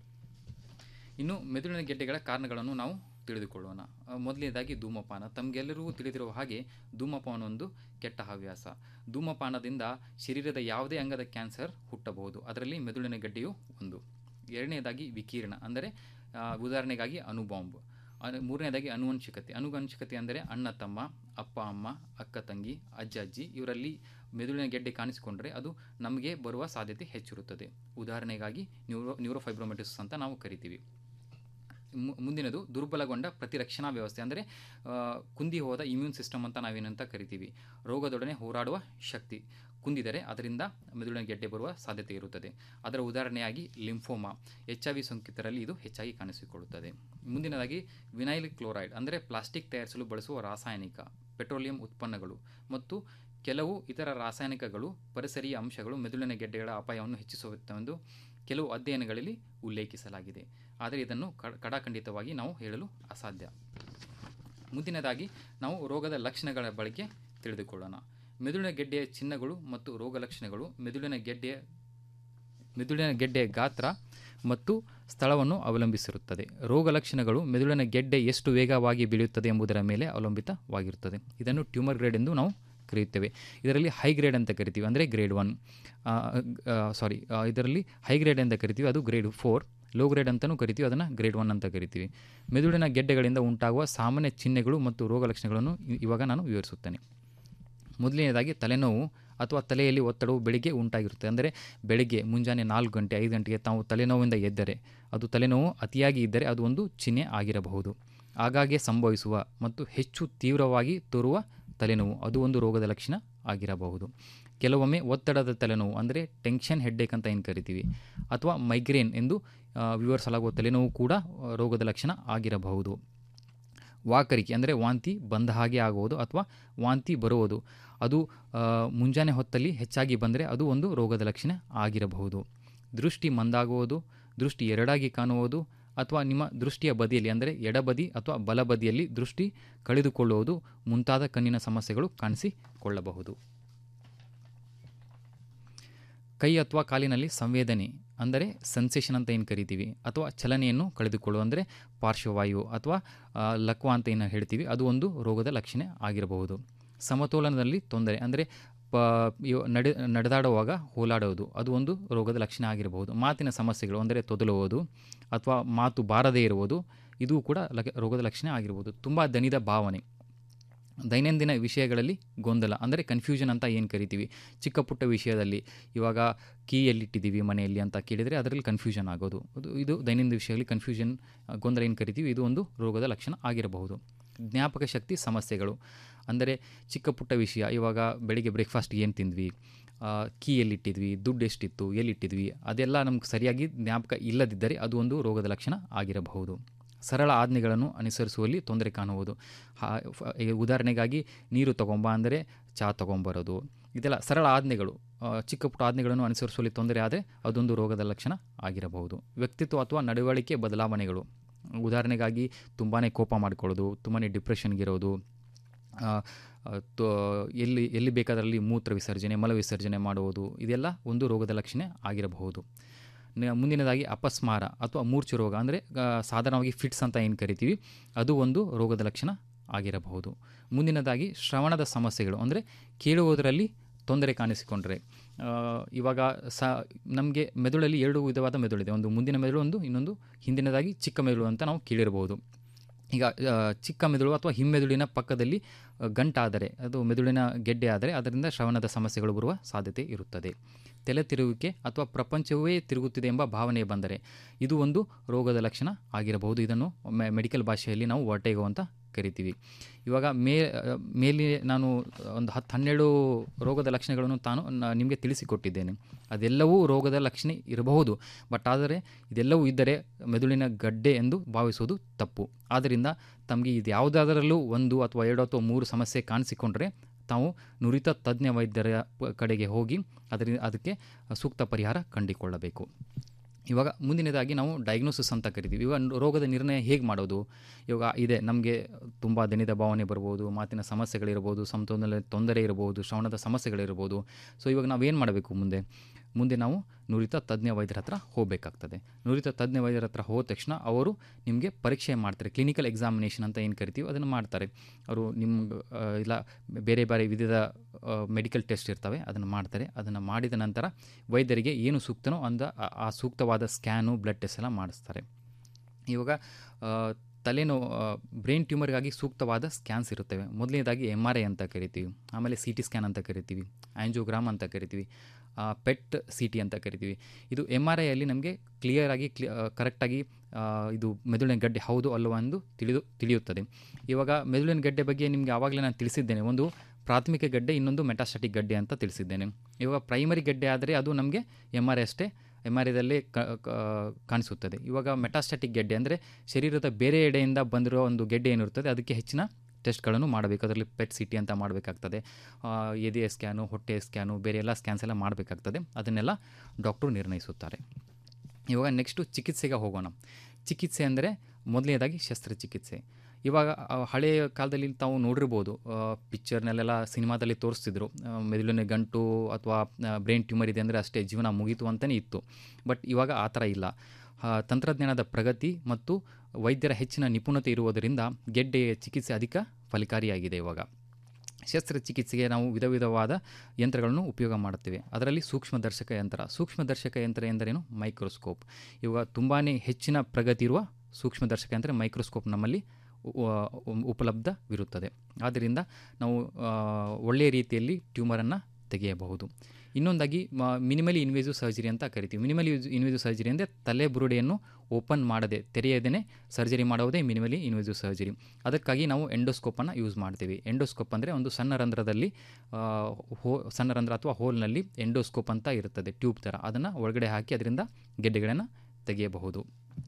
[SPEAKER 18] ಇನ್ನು ಮೆದುಳಿನ ಗೆಡ್ಡೆಗಳ ಕಾರಣಗಳನ್ನು ನಾವು ತಿಳಿದುಕೊಳ್ಳೋಣ ಆ, ಮೊದಲನೇದಾಗಿ ಧೂಮಪಾನ ತಮಗೆಲ್ಲರಿಗೂ ತಿಳಿದಿರುವ ಹಾಗೆ ಧೂಮಪಾನ ಒಂದು ಕೆಟ್ಟ ಹವ್ಯಾಸ ಧೂಮಪಾನದಿಂದ ಶರೀರದ ಯಾವುದೇ ಅಂಗದ ಕ್ಯಾನ್ಸರ್ ಹುಟ್ಟಬಹುದು ಅದರಲ್ಲಿ ಮೆದುಳಿನ ಗಡ್ಡೆಯು ಒಂದು ಎರಡನೇದಾಗಿ ವಿಕಿರಣ ಅಂದರೆ ಆ, ಉದಾಹರಣೆಗಾಗಿ ಅಣುಬಾಂಬ್ ಅನು- ಮೂರನೇದಾಗಿ ಅನುವಂಶಿಕತೆ ಅನುವಂಶಿಕತೆ ಅಂದರೆ ಅಣ್ಣ ತಮ್ಮ ಅಪ್ಪ ಅಮ್ಮ ಅಕ್ಕ ತಂಗಿ ಅಜ್ಜ ಅಜ್ಜಿ ಇವರಲ್ಲಿ ಮೆದುಳಿನ ಗೆಡ್ಡೆ ಕಾಣಿಸಿಕೊಂಡರೆ ಅದು ನಮಗೆ ಬರುವ ಸಾಧ್ಯತೆ ಹೆಚ್ಚಿರುತ್ತದೆ ಉದಾಹರಣೆಗಾಗಿ ನ್ಯೂರೋ ನ್ಯೂರೋಫೈಬ್ರೋಮೆಟಿಸ್ ಅಂತ ನಾವು ಕರಿತೀವಿ ಮು- ಮುಂದಿನದು ದುರ್ಬಲಗೊಂಡ ಪ್ರತಿರಕ್ಷಣಾ ವ್ಯವಸ್ಥೆ ಅಂದರೆ ಆ, ಕುಂದಿ ಹೋದ ಇಮ್ಯೂನ್ ಸಿಸ್ಟಮ್ ಅಂತ ನಾವೇನಂತ ಕರಿತೀವಿ ರೋಗದೊಡನೆ ಹೋರಾಡುವ ಶಕ್ತಿ ಕುಂದಿದರೆ ಅದರಿಂದ ಮೆದುಳಿನ ಗೆಡ್ಡೆ ಬರುವ ಸಾಧ್ಯತೆ ಇರುತ್ತದೆ ಅದರ ಉದಾಹರಣೆಯಾಗಿ ಲಿಂಫೋಮಾ ಎಚ್ ಐ ವಿ ಸೋಂಕಿತರಲ್ಲಿ ಇದು ಹೆಚ್ಚಾಗಿ ಕಾಣಿಸಿಕೊಳ್ಳುತ್ತದೆ ಮುಂದಿನದಾಗಿ ವಿನೈಲ್ ಕ್ಲೋರೈಡ್ ಅಂದರೆ ಪ್ಲಾಸ್ಟಿಕ್ ತಯಾರಿಸಲು ಬಳಸುವ ರಾಸಾಯನಿಕ ಪೆಟ್ರೋಲಿಯಂ ಉತ್ಪನ್ನಗಳು ಮತ್ತು ಕೆಲವು ಇತರ ರಾಸಾಯನಿಕಗಳು ಪರಿಸರೀಯ ಅಂಶಗಳು ಮೆದುಳಿನ ಗೆಡ್ಡೆಗಳ ಅಪಾಯವನ್ನು ಹೆಚ್ಚಿಸುತ್ತವೆಂದು ಕೆಲವು ಅಧ್ಯಯನಗಳಲ್ಲಿ ಉಲ್ಲೇಖಿಸಲಾಗಿದೆ ಆದರೆ ಇದನ್ನು ಕ- ಕಡಾಖಂಡಿತವಾಗಿ ನಾವು ಹೇಳಲು ಅಸಾಧ್ಯ ಮುಂದಿನದಾಗಿ ನಾವು ರೋಗದ ಲಕ್ಷಣಗಳ ಬಗ್ಗೆ ತಿಳಿದುಕೊಳ್ಳೋಣ ಮೆದುಳಿನ ಗೆಡ್ಡೆಯ ಚಿಹ್ನಗಳು ಮತ್ತು ರೋಗ ಲಕ್ಷಣಗಳು ಮೆದುಳಿನ ಗೆಡ್ಡೆಯ ಮೆದುಳಿನ ಗೆಡ್ಡೆಯ ಗಾತ್ರ ಮತ್ತು ಸ್ಥಳವನ್ನು ಅವಲಂಬಿಸಿರುತ್ತದೆ ರೋಗ ಲಕ್ಷಣಗಳು ಮೆದುಳಿನ ಗೆಡ್ಡೆ ಎಷ್ಟು ವೇಗವಾಗಿ ಬೆಳೆಯುತ್ತದೆ ಎಂಬುದರ ಮೇಲೆ ಅವಲಂಬಿತವಾಗಿರುತ್ತದೆ ಇದನ್ನು ಟ್ಯೂಮರ್ ಗ್ರೇಡ್ ಎಂದು ನಾವು ಕರೆಯುತ್ತೇವೆ ಇದರಲ್ಲಿ ಹೈ ಗ್ರೇಡ್ ಅಂತ ಕರಿತೀವಿ ಅಂದರೆ ಗ್ರೇಡ್ ಒನ್ ಸಾರಿ ಇದರಲ್ಲಿ ಹೈ ಗ್ರೇಡ್ ಅಂತ ಕರಿತೀವಿ ಅದು ಗ್ರೇಡ್ ಫೋರ್ ಲೋ ಗ್ರೇಡ್ ಅಂತಲೂ ಕರಿತೀವಿ ಅದನ್ನು ಗ್ರೇಡ್ ಒನ್ ಅಂತ ಕರಿತೀವಿ ಮೆದುಳಿನ ಗೆಡ್ಡೆಗಳಿಂದ ಉಂಟಾಗುವ ಸಾಮಾನ್ಯ ಚಿಹ್ನೆಗಳು ಮತ್ತು ರೋಗ ಲಕ್ಷಣಗಳನ್ನು ಇ- ಇವಾಗ ನಾನು ವಿವರಿಸುತ್ತೇನೆ ಮೊದಲನೇದಾಗಿ ತಲೆನೋವು ಅಥವಾ ತಲೆಯಲ್ಲಿ ಒತ್ತಡವು ಬೆಳಿಗ್ಗೆ ಉಂಟಾಗಿರುತ್ತೆ ಅಂದರೆ ಬೆಳಿಗ್ಗೆ ಮುಂಜಾನೆ ನಾಲ್ಕು ಗಂಟೆ ಐದು ಗಂಟೆಗೆ ತಾವು ತಲೆನೋವಿಂದ ಎದ್ದರೆ ಅದು ತಲೆನೋವು ಅತಿಯಾಗಿ ಇದ್ದರೆ ಅದು ಒಂದು ಚಿಹ್ನೆ ಆಗಿರಬಹುದು ಆಗಾಗ್ಗೆ ಸಂಭವಿಸುವ ಮತ್ತು ಹೆಚ್ಚು ತೀವ್ರವಾಗಿ ತೋರುವ ತಲೆನೋವು ಅದು ಒಂದು ರೋಗದ ಲಕ್ಷಣ ಆಗಿರಬಹುದು ಕೆಲವೊಮ್ಮೆ ಒತ್ತಡದ ತಲೆನೋವು ಅಂದರೆ ಟೆನ್ಷನ್ ಹೆಡ್ಡೇಕ್ ಅಂತ ಏನು ಕರಿತೀವಿ ಅಥವಾ ಮೈಗ್ರೇನ್ ಎಂದು ಆ, ವಿವರಿಸಲಾಗುವ ತಲೆನೋವು ಕೂಡ ಆ, ರೋಗದ ಲಕ್ಷಣ ಆಗಿರಬಹುದು ವಾಕರಿಕೆ ಅಂದರೆ ವಾಂತಿ ಬಂದ ಹಾಗೆ ಆಗುವುದು ಅಥವಾ ವಾಂತಿ ಬರುವುದು ಅದು ಆ, ಮುಂಜಾನೆ ಹೊತ್ತಲ್ಲಿ ಹೆಚ್ಚಾಗಿ ಬಂದರೆ ಅದು ಒಂದು ರೋಗದ ಲಕ್ಷಣ ಆಗಿರಬಹುದು ದೃಷ್ಟಿ ಮಂದಾಗುವುದು ದೃಷ್ಟಿ ಎರಡಾಗಿ ಕಾಣುವುದು ಅಥವಾ ನಿಮ್ಮ ದೃಷ್ಟಿಯ ಬದಿಯಲ್ಲಿ ಅಂದರೆ ಎಡಬದಿ ಅಥವಾ ಬಲಬದಿಯಲ್ಲಿ ದೃಷ್ಟಿ ಕಳೆದುಕೊಳ್ಳುವುದು ಮುಂತಾದ ಕಣ್ಣಿನ ಸಮಸ್ಯೆಗಳು ಕಾಣಿಸಿಕೊಳ್ಳಬಹುದು ಕೈ ಅಥವಾ ಕಾಲಿನಲ್ಲಿ ಸಂವೇದನೆ ಅಂದರೆ ಸೆನ್ಸೇಷನ್ ಅಂತ ಏನು ಕರಿತೀವಿ ಅಥವಾ ಚಲನೆಯನ್ನು ಕಳೆದುಕೊಳ್ಳುವ ಅಂದರೆ ಪಾರ್ಶ್ವವಾಯು ಅಥವಾ ಆ, ಲಕ್ವ ಅಂತ ಏನು ಹೇಳ್ತೀವಿ ಅದು ಒಂದು ರೋಗದ ಲಕ್ಷಣ ಆಗಿರಬಹುದು ಸಮತೋಲನದಲ್ಲಿ ತೊಂದರೆ ಅಂದರೆ ಪ ಇವ- ನಡೆ ನಡೆದಾಡುವಾಗ ಹೋಲಾಡುವುದು ಅದು ಒಂದು ರೋಗದ ಲಕ್ಷಣ ಆಗಿರಬಹುದು ಮಾತಿನ ಸಮಸ್ಯೆಗಳು ಅಂದರೆ ತೊದಲುವುದು ಅಥವಾ ಮಾತು ಬಾರದೇ ಇರುವುದು ಇದು ಕೂಡ ಲಕ ರೋಗದ ಲಕ್ಷಣ ಆಗಿರ್ಬೋದು ತುಂಬ ದಣಿದ ಭಾವನೆ ದೈನಂದಿನ ವಿಷಯಗಳಲ್ಲಿ ಗೊಂದಲ ಅಂದರೆ ಕನ್ಫ್ಯೂಷನ್ ಅಂತ ಏನು ಕರಿತೀವಿ ಚಿಕ್ಕ ಪುಟ್ಟ ವಿಷಯದಲ್ಲಿ ಇವಾಗ ಕೀ ಎಲ್ಲಿಟ್ಟಿದ್ದೀವಿ ಮನೆಯಲ್ಲಿ ಅಂತ ಕೇಳಿದರೆ ಅದರಲ್ಲಿ ಕನ್ಫ್ಯೂಷನ್ ಆಗೋದು ಅದು ಇದು ದೈನಂದಿನ ವಿಷಯದಲ್ಲಿ ಕನ್ಫ್ಯೂಷನ್ ಗೊಂದಲ ಏನು ಕರಿತೀವಿ ಇದು ಒಂದು ರೋಗದ ಲಕ್ಷಣ ಆಗಿರಬಹುದು ಜ್ಞಾಪಕ ಶಕ್ತಿ ಸಮಸ್ಯೆಗಳು ಅಂದರೆ ಚಿಕ್ಕ ಪುಟ್ಟ ವಿಷಯ ಇವಾಗ ಬೆಳಿಗ್ಗೆ ಬ್ರೇಕ್ಫಾಸ್ಟ್ ಏನು ತಿಂದ್ವಿ ಆ, ಕೀ ಎಲ್ಲಿಟ್ಟಿದ್ವಿ ದುಡ್ಡು ಎಷ್ಟಿತ್ತು ಎಲ್ಲಿಟ್ಟಿದ್ವಿ ಅದೆಲ್ಲ ನಮ್ಗೆ ಸರಿಯಾಗಿ ಜ್ಞಾಪಕ ಇಲ್ಲದಿದ್ದರೆ ಅದು ಒಂದು ರೋಗದ ಲಕ್ಷಣ ಆಗಿರಬಹುದು ಸರಳ ಆಜ್ಞೆಗಳನ್ನು ಅನುಸರಿಸುವಲ್ಲಿ ತೊಂದರೆ ಕಾಣುವುದು ಹಾ- ಫ- ಈಗ ಉದಾಹರಣೆಗಾಗಿ ನೀರು ತಗೊಂಬ ಅಂದರೆ ಚಹಾ ತೊಗೊಂಬರೋದು ಇದೆಲ್ಲ ಸರಳ ಆಜ್ಞೆಗಳು ಆ, ಚಿಕ್ಕ ಪುಟ್ಟ ಆಜ್ಞೆಗಳನ್ನು ಅನುಸರಿಸುವಲ್ಲಿ ತೊಂದರೆ ಆದರೆ ಅದೊಂದು ರೋಗದ ಲಕ್ಷಣ ಆಗಿರಬಹುದು ವ್ಯಕ್ತಿತ್ವ ಅಥವಾ ನಡವಳಿಕೆ ಬದಲಾವಣೆಗಳು ಉದಾಹರಣೆಗಾಗಿ ತುಂಬಾ ಕೋಪ ಮಾಡ್ಕೊಳ್ಳೋದು ತುಂಬಾ ಡಿಪ್ರೆಷನ್ಗಿರೋದು ಆ, ಆ, ತೊ- ಎಲ್ಲಿ ಎಲ್ಲಿ ಬೇಕಾದರಲ್ಲಿ ಮೂತ್ರ ವಿಸರ್ಜನೆ ಮಲ ವಿಸರ್ಜನೆ ಮಾಡುವುದು ಇದೆಲ್ಲ ಒಂದು ರೋಗದ ಲಕ್ಷಣ ಆಗಿರಬಹುದು ನ- ಮುಂದಿನದಾಗಿ ಅಪಸ್ಮಾರ ಅಥವಾ ಮೂರ್ಛೆ ರೋಗ ಅಂದರೆ ಸಾಧಾರಣವಾಗಿ ಫಿಟ್ಸ್ ಅಂತ ಏನು ಕರಿತೀವಿ ಅದು ಒಂದು ರೋಗದ ಲಕ್ಷಣ ಆಗಿರಬಹುದು ಮುಂದಿನದಾಗಿ ಶ್ರವಣದ ಸಮಸ್ಯೆಗಳು ಅಂದರೆ ಕೇಳುವುದರಲ್ಲಿ ತೊಂದರೆ ಕಾಣಿಸಿಕೊಂಡ್ರೆ ಆ, ಇವಾಗ ಸ ನಮಗೆ ಮೆದುಳಲ್ಲಿ ಎರಡು ವಿಧವಾದ ಮೆದುಳಿದೆ ಒಂದು ಮುಂದಿನ ಮೆದುಳು ಒಂದು ಇನ್ನೊಂದು ಹಿಂದಿನದಾಗಿ ಚಿಕ್ಕ ಮೆದುಳು ಅಂತ ನಾವು ಕೇಳಿರಬಹುದು ಈಗ ಆ, ಚಿಕ್ಕ ಮೆದುಳು ಅಥವಾ ಹಿಮ್ಮೆದುಳಿನ ಪಕ್ಕದಲ್ಲಿ ಆ, ಗಂಟಾದರೆ ಅದು ಮೆದುಳಿನ ಗೆಡ್ಡೆ ಆದರೆ ಅದರಿಂದ ಶ್ರವಣದ ಸಮಸ್ಯೆಗಳು ಬರುವ ಸಾಧ್ಯತೆ ಇರುತ್ತದೆ ತಲೆ ತಿರುವಿಕೆ ಅಥವಾ ಪ್ರಪಂಚವೇ ತಿರುಗುತ್ತಿದೆ ಎಂಬ ಭಾವನೆ ಬಂದರೆ ಇದು ಒಂದು ರೋಗದ ಲಕ್ಷಣ ಆಗಿರಬಹುದು ಇದನ್ನು ಮೆ- ಮೆಡಿಕಲ್ ಭಾಷೆಯಲ್ಲಿ ನಾವು ವರ್ಟೇಗೋ ಅಂತ ಕರಿತೀವಿ ಇವಾಗ ಮೇ ಮೇಲೆ ನಾನು ಒಂದು ಹತ್ತು ಹನ್ನೆರಡು ರೋಗದ ಲಕ್ಷಣಗಳನ್ನು ತಾನು ನಿಮಗೆ ತಿಳಿಸಿಕೊಟ್ಟಿದ್ದೇನೆ ಅದೆಲ್ಲವೂ ರೋಗದ ಲಕ್ಷಣ ಇರಬಹುದು ಬಟ್ ಆದರೆ ಇದೆಲ್ಲವೂ ಇದ್ದರೆ ಮೆದುಳಿನ ಗಡ್ಡೆ ಎಂದು ಭಾವಿಸುವುದು ತಪ್ಪು ಆದ್ದರಿಂದ ತಮಗೆ ಇದು ಯಾವುದಾದರಲ್ಲೂ ಒಂದು ಅಥವಾ ಎರಡು ಅಥವಾ ಮೂರು ಸಮಸ್ಯೆ ಕಾಣಿಸಿಕೊಂಡ್ರೆ ತಾವು ನುರಿತ ತಜ್ಞ ವೈದ್ಯರ ಪ- ಕಡೆಗೆ ಹೋಗಿ ಅದರಿಂದ ಅದಕ್ಕೆ ಸೂಕ್ತ ಪರಿಹಾರ ಕಂಡುಕೊಳ್ಳಬೇಕು ಇವಾಗ ಮುಂದಿನದಾಗಿ ನಾವು ಡಯಾಗ್ನೋಸಿಸ್ ಅಂತ ಕರಿತೀವಿ ಇವಾಗ ನ್- ರೋಗದ ನಿರ್ಣಯ ಹೇಗೆ ಮಾಡೋದು ಇವಾಗ ಇದೆ ನಮಗೆ ತುಂಬ ದಣಿದ ಭಾವನೆ ಬರ್ಬೋದು ಮಾತಿನ ಸಮಸ್ಯೆಗಳಿರ್ಬೋದು ಸಮತೋಲನ ತೊಂದರೆ ಇರ್ಬೋದು ಶ್ರವಣದ ಸಮಸ್ಯೆಗಳಿರ್ಬೋದು ಸೊ ಇವಾಗ ನಾವೇನು ಮಾಡಬೇಕು ಮುಂದೆ ಮುಂದೆ ನಾವು ನುರಿತ ತಜ್ಞ ವೈದ್ಯರ ಹತ್ರ ಹೋಗಬೇಕಾಗ್ತದೆ ನುರಿತ ತಜ್ಞ ವೈದ್ಯರ ಹತ್ರ ಹೋದ ತಕ್ಷಣ ಅವರು ನಿಮಗೆ ಪರೀಕ್ಷೆ ಮಾಡ್ತಾರೆ ಕ್ಲಿನಿಕಲ್ ಎಕ್ಸಾಮಿನೇಷನ್ ಅಂತ ಏನು ಕರಿತೀವಿ ಅದನ್ನು ಮಾಡ್ತಾರೆ ಅವರು ನಿಮ್ಗೆ ಆ, ಇಲ್ಲ ಬೇರೆ ಬೇರೆ ವಿಧದ ಮೆಡಿಕಲ್ ಟೆಸ್ಟ್ ಇರ್ತವೆ ಅದನ್ನು ಮಾಡ್ತಾರೆ ಅದನ್ನು ಮಾಡಿದ ನಂತರ ವೈದ್ಯರಿಗೆ ಏನು ಸೂಕ್ತನೋ ಅಂದ ಆ- ಆ ಸೂಕ್ತವಾದ ಸ್ಕ್ಯಾನು ಬ್ಲಡ್ ಟೆಸ್ಟ್ ಎಲ್ಲ ಮಾಡಿಸ್ತಾರೆ ಇವಾಗ ಆ, ತಲೆನೋ ಬ್ರೈನ್ ಟ್ಯೂಮರ್ಗಾಗಿ ಸೂಕ್ತವಾದ ಸ್ಕ್ಯಾನ್ಸ್ ಇರುತ್ತವೆ ಮೊದಲನೇದಾಗಿ ಎಮ್ ಆರ್ ಐ ಅಂತ ಕರಿತೀವಿ ಆಮೇಲೆ ಸಿ ಟಿ ಸ್ಕ್ಯಾನ್ ಅಂತ ಕರಿತೀವಿ ಆ್ಯಂಜೋಗ್ರಾಮ್ ಅಂತ ಕರಿತೀವಿ ಪೆಟ್ ಸಿ ಟಿ ಅಂತ ಕರಿತೀವಿ ಇದು ಎಮ್ ಆರ್ ಐಯಲ್ಲಿ ನಮಗೆ ಕ್ಲಿಯರಾಗಿ ಕ್ಲಿ ಕರೆಕ್ಟಾಗಿ ಇದು ಮೆದುಳಿನ ಗಡ್ಡೆ ಹೌದು ಅಲ್ಲವೋ ಎಂದು ತಿಳಿದು ತಿಳಿಯುತ್ತದೆ ಇವಾಗ ಮೆದುಳಿನ ಗಡ್ಡೆ ಬಗ್ಗೆ ನಿಮಗೆ ಆವಾಗಲೇ ನಾನು ತಿಳಿಸಿದ್ದೇನೆ ಒಂದು ಪ್ರಾಥಮಿಕ ಗಡ್ಡೆ ಇನ್ನೊಂದು ಮೆಟಾಸ್ಟಾಟಿಕ್ ಗಡ್ಡೆ ಅಂತ ತಿಳಿಸಿದ್ದೇನೆ ಇವಾಗ ಪ್ರೈಮರಿ ಗಡ್ಡೆ ಆದರೆ ಅದು ನಮಗೆ ಎಮ್ ಆರ್ ಐ ಅಷ್ಟೇ ಎಮ್ ಆರ್ ಐದಲ್ಲೇ ಕ ಕ- ಕಾಣಿಸುತ್ತದೆ ಇವಾಗ ಮೆಟಾಸ್ಟಾಟಿಕ್ ಗೆಡ್ಡೆ ಅಂದರೆ ಶರೀರದ ಬೇರೆ ಎಡೆಯಿಂದ ಬಂದಿರೋ ಒಂದು ಗೆಡ್ಡೆ ಏನಿರುತ್ತದೆ ಅದಕ್ಕೆ ಹೆಚ್ಚಿನ ಟೆಸ್ಟ್ಗಳನ್ನು ಮಾಡಬೇಕು ಅದರಲ್ಲಿ ಪೆಟ್ ಸಿ ಟಿ ಅಂತ ಮಾಡಬೇಕಾಗ್ತದೆ ಆ, ಎದೆಯ ಸ್ಕ್ಯಾನು ಹೊಟ್ಟೆ ಸ್ಕ್ಯಾನು ಬೇರೆ ಎಲ್ಲ ಸ್ಕ್ಯಾನ್ಸ್ ಎಲ್ಲ ಮಾಡಬೇಕಾಗ್ತದೆ ಅದನ್ನೆಲ್ಲ ಡಾಕ್ಟ್ರು ನಿರ್ಣಯಿಸುತ್ತಾರೆ ಇವಾಗ ನೆಕ್ಸ್ಟು ಚಿಕಿತ್ಸೆಗೆ ಹೋಗೋಣ ಚಿಕಿತ್ಸೆ ಅಂದರೆ ಮೊದಲನೇದಾಗಿ ಶಸ್ತ್ರಚಿಕಿತ್ಸೆ ಇವಾಗ ಆ, ಹಳೆಯ ಕಾಲದಲ್ಲಿ ತಾವು ನೋಡಿರ್ಬೋದು ಪಿಕ್ಚರ್ನಲ್ಲೆಲ್ಲ ಸಿನಿಮಾದಲ್ಲಿ ತೋರಿಸ್ತಿದ್ರು ಆ, ಮೆದುಳಿನ ಗಂಟು ಅಥವಾ ಬ್ರೈನ್ ಟ್ಯೂಮರ್ ಇದೆ ಅಂದರೆ ಅಷ್ಟೇ ಜೀವನ ಮುಗೀತು ಅಂತಲೇ ಇತ್ತು ಬಟ್ ಇವಾಗ ಆ ಥರ ಇಲ್ಲ ಆ, ತಂತ್ರಜ್ಞಾನದ ಪ್ರಗತಿ ಮತ್ತು ವೈದ್ಯರ ಹೆಚ್ಚಿನ ನಿಪುಣತೆ ಇರುವುದರಿಂದ ಗೆಡ್ಡೆಯ ಚಿಕಿತ್ಸೆ ಅಧಿಕ ಫಲಕಾರಿಯಾಗಿದೆ ಇವಾಗ ಶಸ್ತ್ರಚಿಕಿತ್ಸೆಗೆ ನಾವು ವಿಧ ವಿಧವಾದ ಯಂತ್ರಗಳನ್ನು ಉಪಯೋಗ ಮಾಡುತ್ತೇವೆ ಅದರಲ್ಲಿ ಸೂಕ್ಷ್ಮದರ್ಶಕ ಯಂತ್ರ ಸೂಕ್ಷ್ಮದರ್ಶಕ ಯಂತ್ರ ಎಂದರೇನು ಮೈಕ್ರೋಸ್ಕೋಪ್ ಇವಾಗ ತುಂಬಾ ಹೆಚ್ಚಿನ ಪ್ರಗತಿ ಇರುವ ಸೂಕ್ಷ್ಮದರ್ಶಕ ಯಂತ್ರ ಮೈಕ್ರೋಸ್ಕೋಪ್ ನಮ್ಮಲ್ಲಿ ಉ- ಉಪಲಬ್ಧವಿರುತ್ತದೆ ಆದ್ದರಿಂದ ನಾವು ಆ, ಒಳ್ಳೆಯ ರೀತಿಯಲ್ಲಿ ಟ್ಯೂಮರನ್ನು ತೆಗೆಯಬಹುದು ಇನ್ನೊಂದಾಗಿ ಮಿನಿಮಲಿ ಇನ್ವೇಸಿವ್ ಸರ್ಜರಿ ಅಂತ ಕರಿತೀವಿ ಮಿನಿಮಲಿ ಇನ್ವೇಸಿವ್ ಸರ್ಜರಿ ಅಂದರೆ ತಲೆ ಬುರುಡೆಯನ್ನು ಓಪನ್ ಮಾಡದೆ ತೆರೆಯದೇ ಸರ್ಜರಿ ಮಾಡುವುದೇ ಮಿನಿಮಲಿ ಇನ್ವೇಸಿವ್ ಸರ್ಜರಿ ಅದಕ್ಕಾಗಿ ನಾವು ಎಂಡೋಸ್ಕೋಪನ್ನು ಯೂಸ್ ಮಾಡ್ತೀವಿ ಎಂಡೋಸ್ಕೋಪ್ ಅಂದರೆ ಒಂದು ಸಣ್ಣ ರಂಧ್ರದಲ್ಲಿ ಆ, ಹೋ ಸಣ್ಣ ರಂಧ್ರ ಅಥವಾ ಹೋಲ್ನಲ್ಲಿ ಎಂಡೋಸ್ಕೋಪ್ ಅಂತ ಇರುತ್ತದೆ ಟ್ಯೂಬ್ ಥರ ಅದನ್ನು ಒಳಗಡೆ ಹಾಕಿ ಅದರಿಂದ ಗೆಡ್ಡೆಗಳನ್ನು ತೆಗೆಯಬಹುದು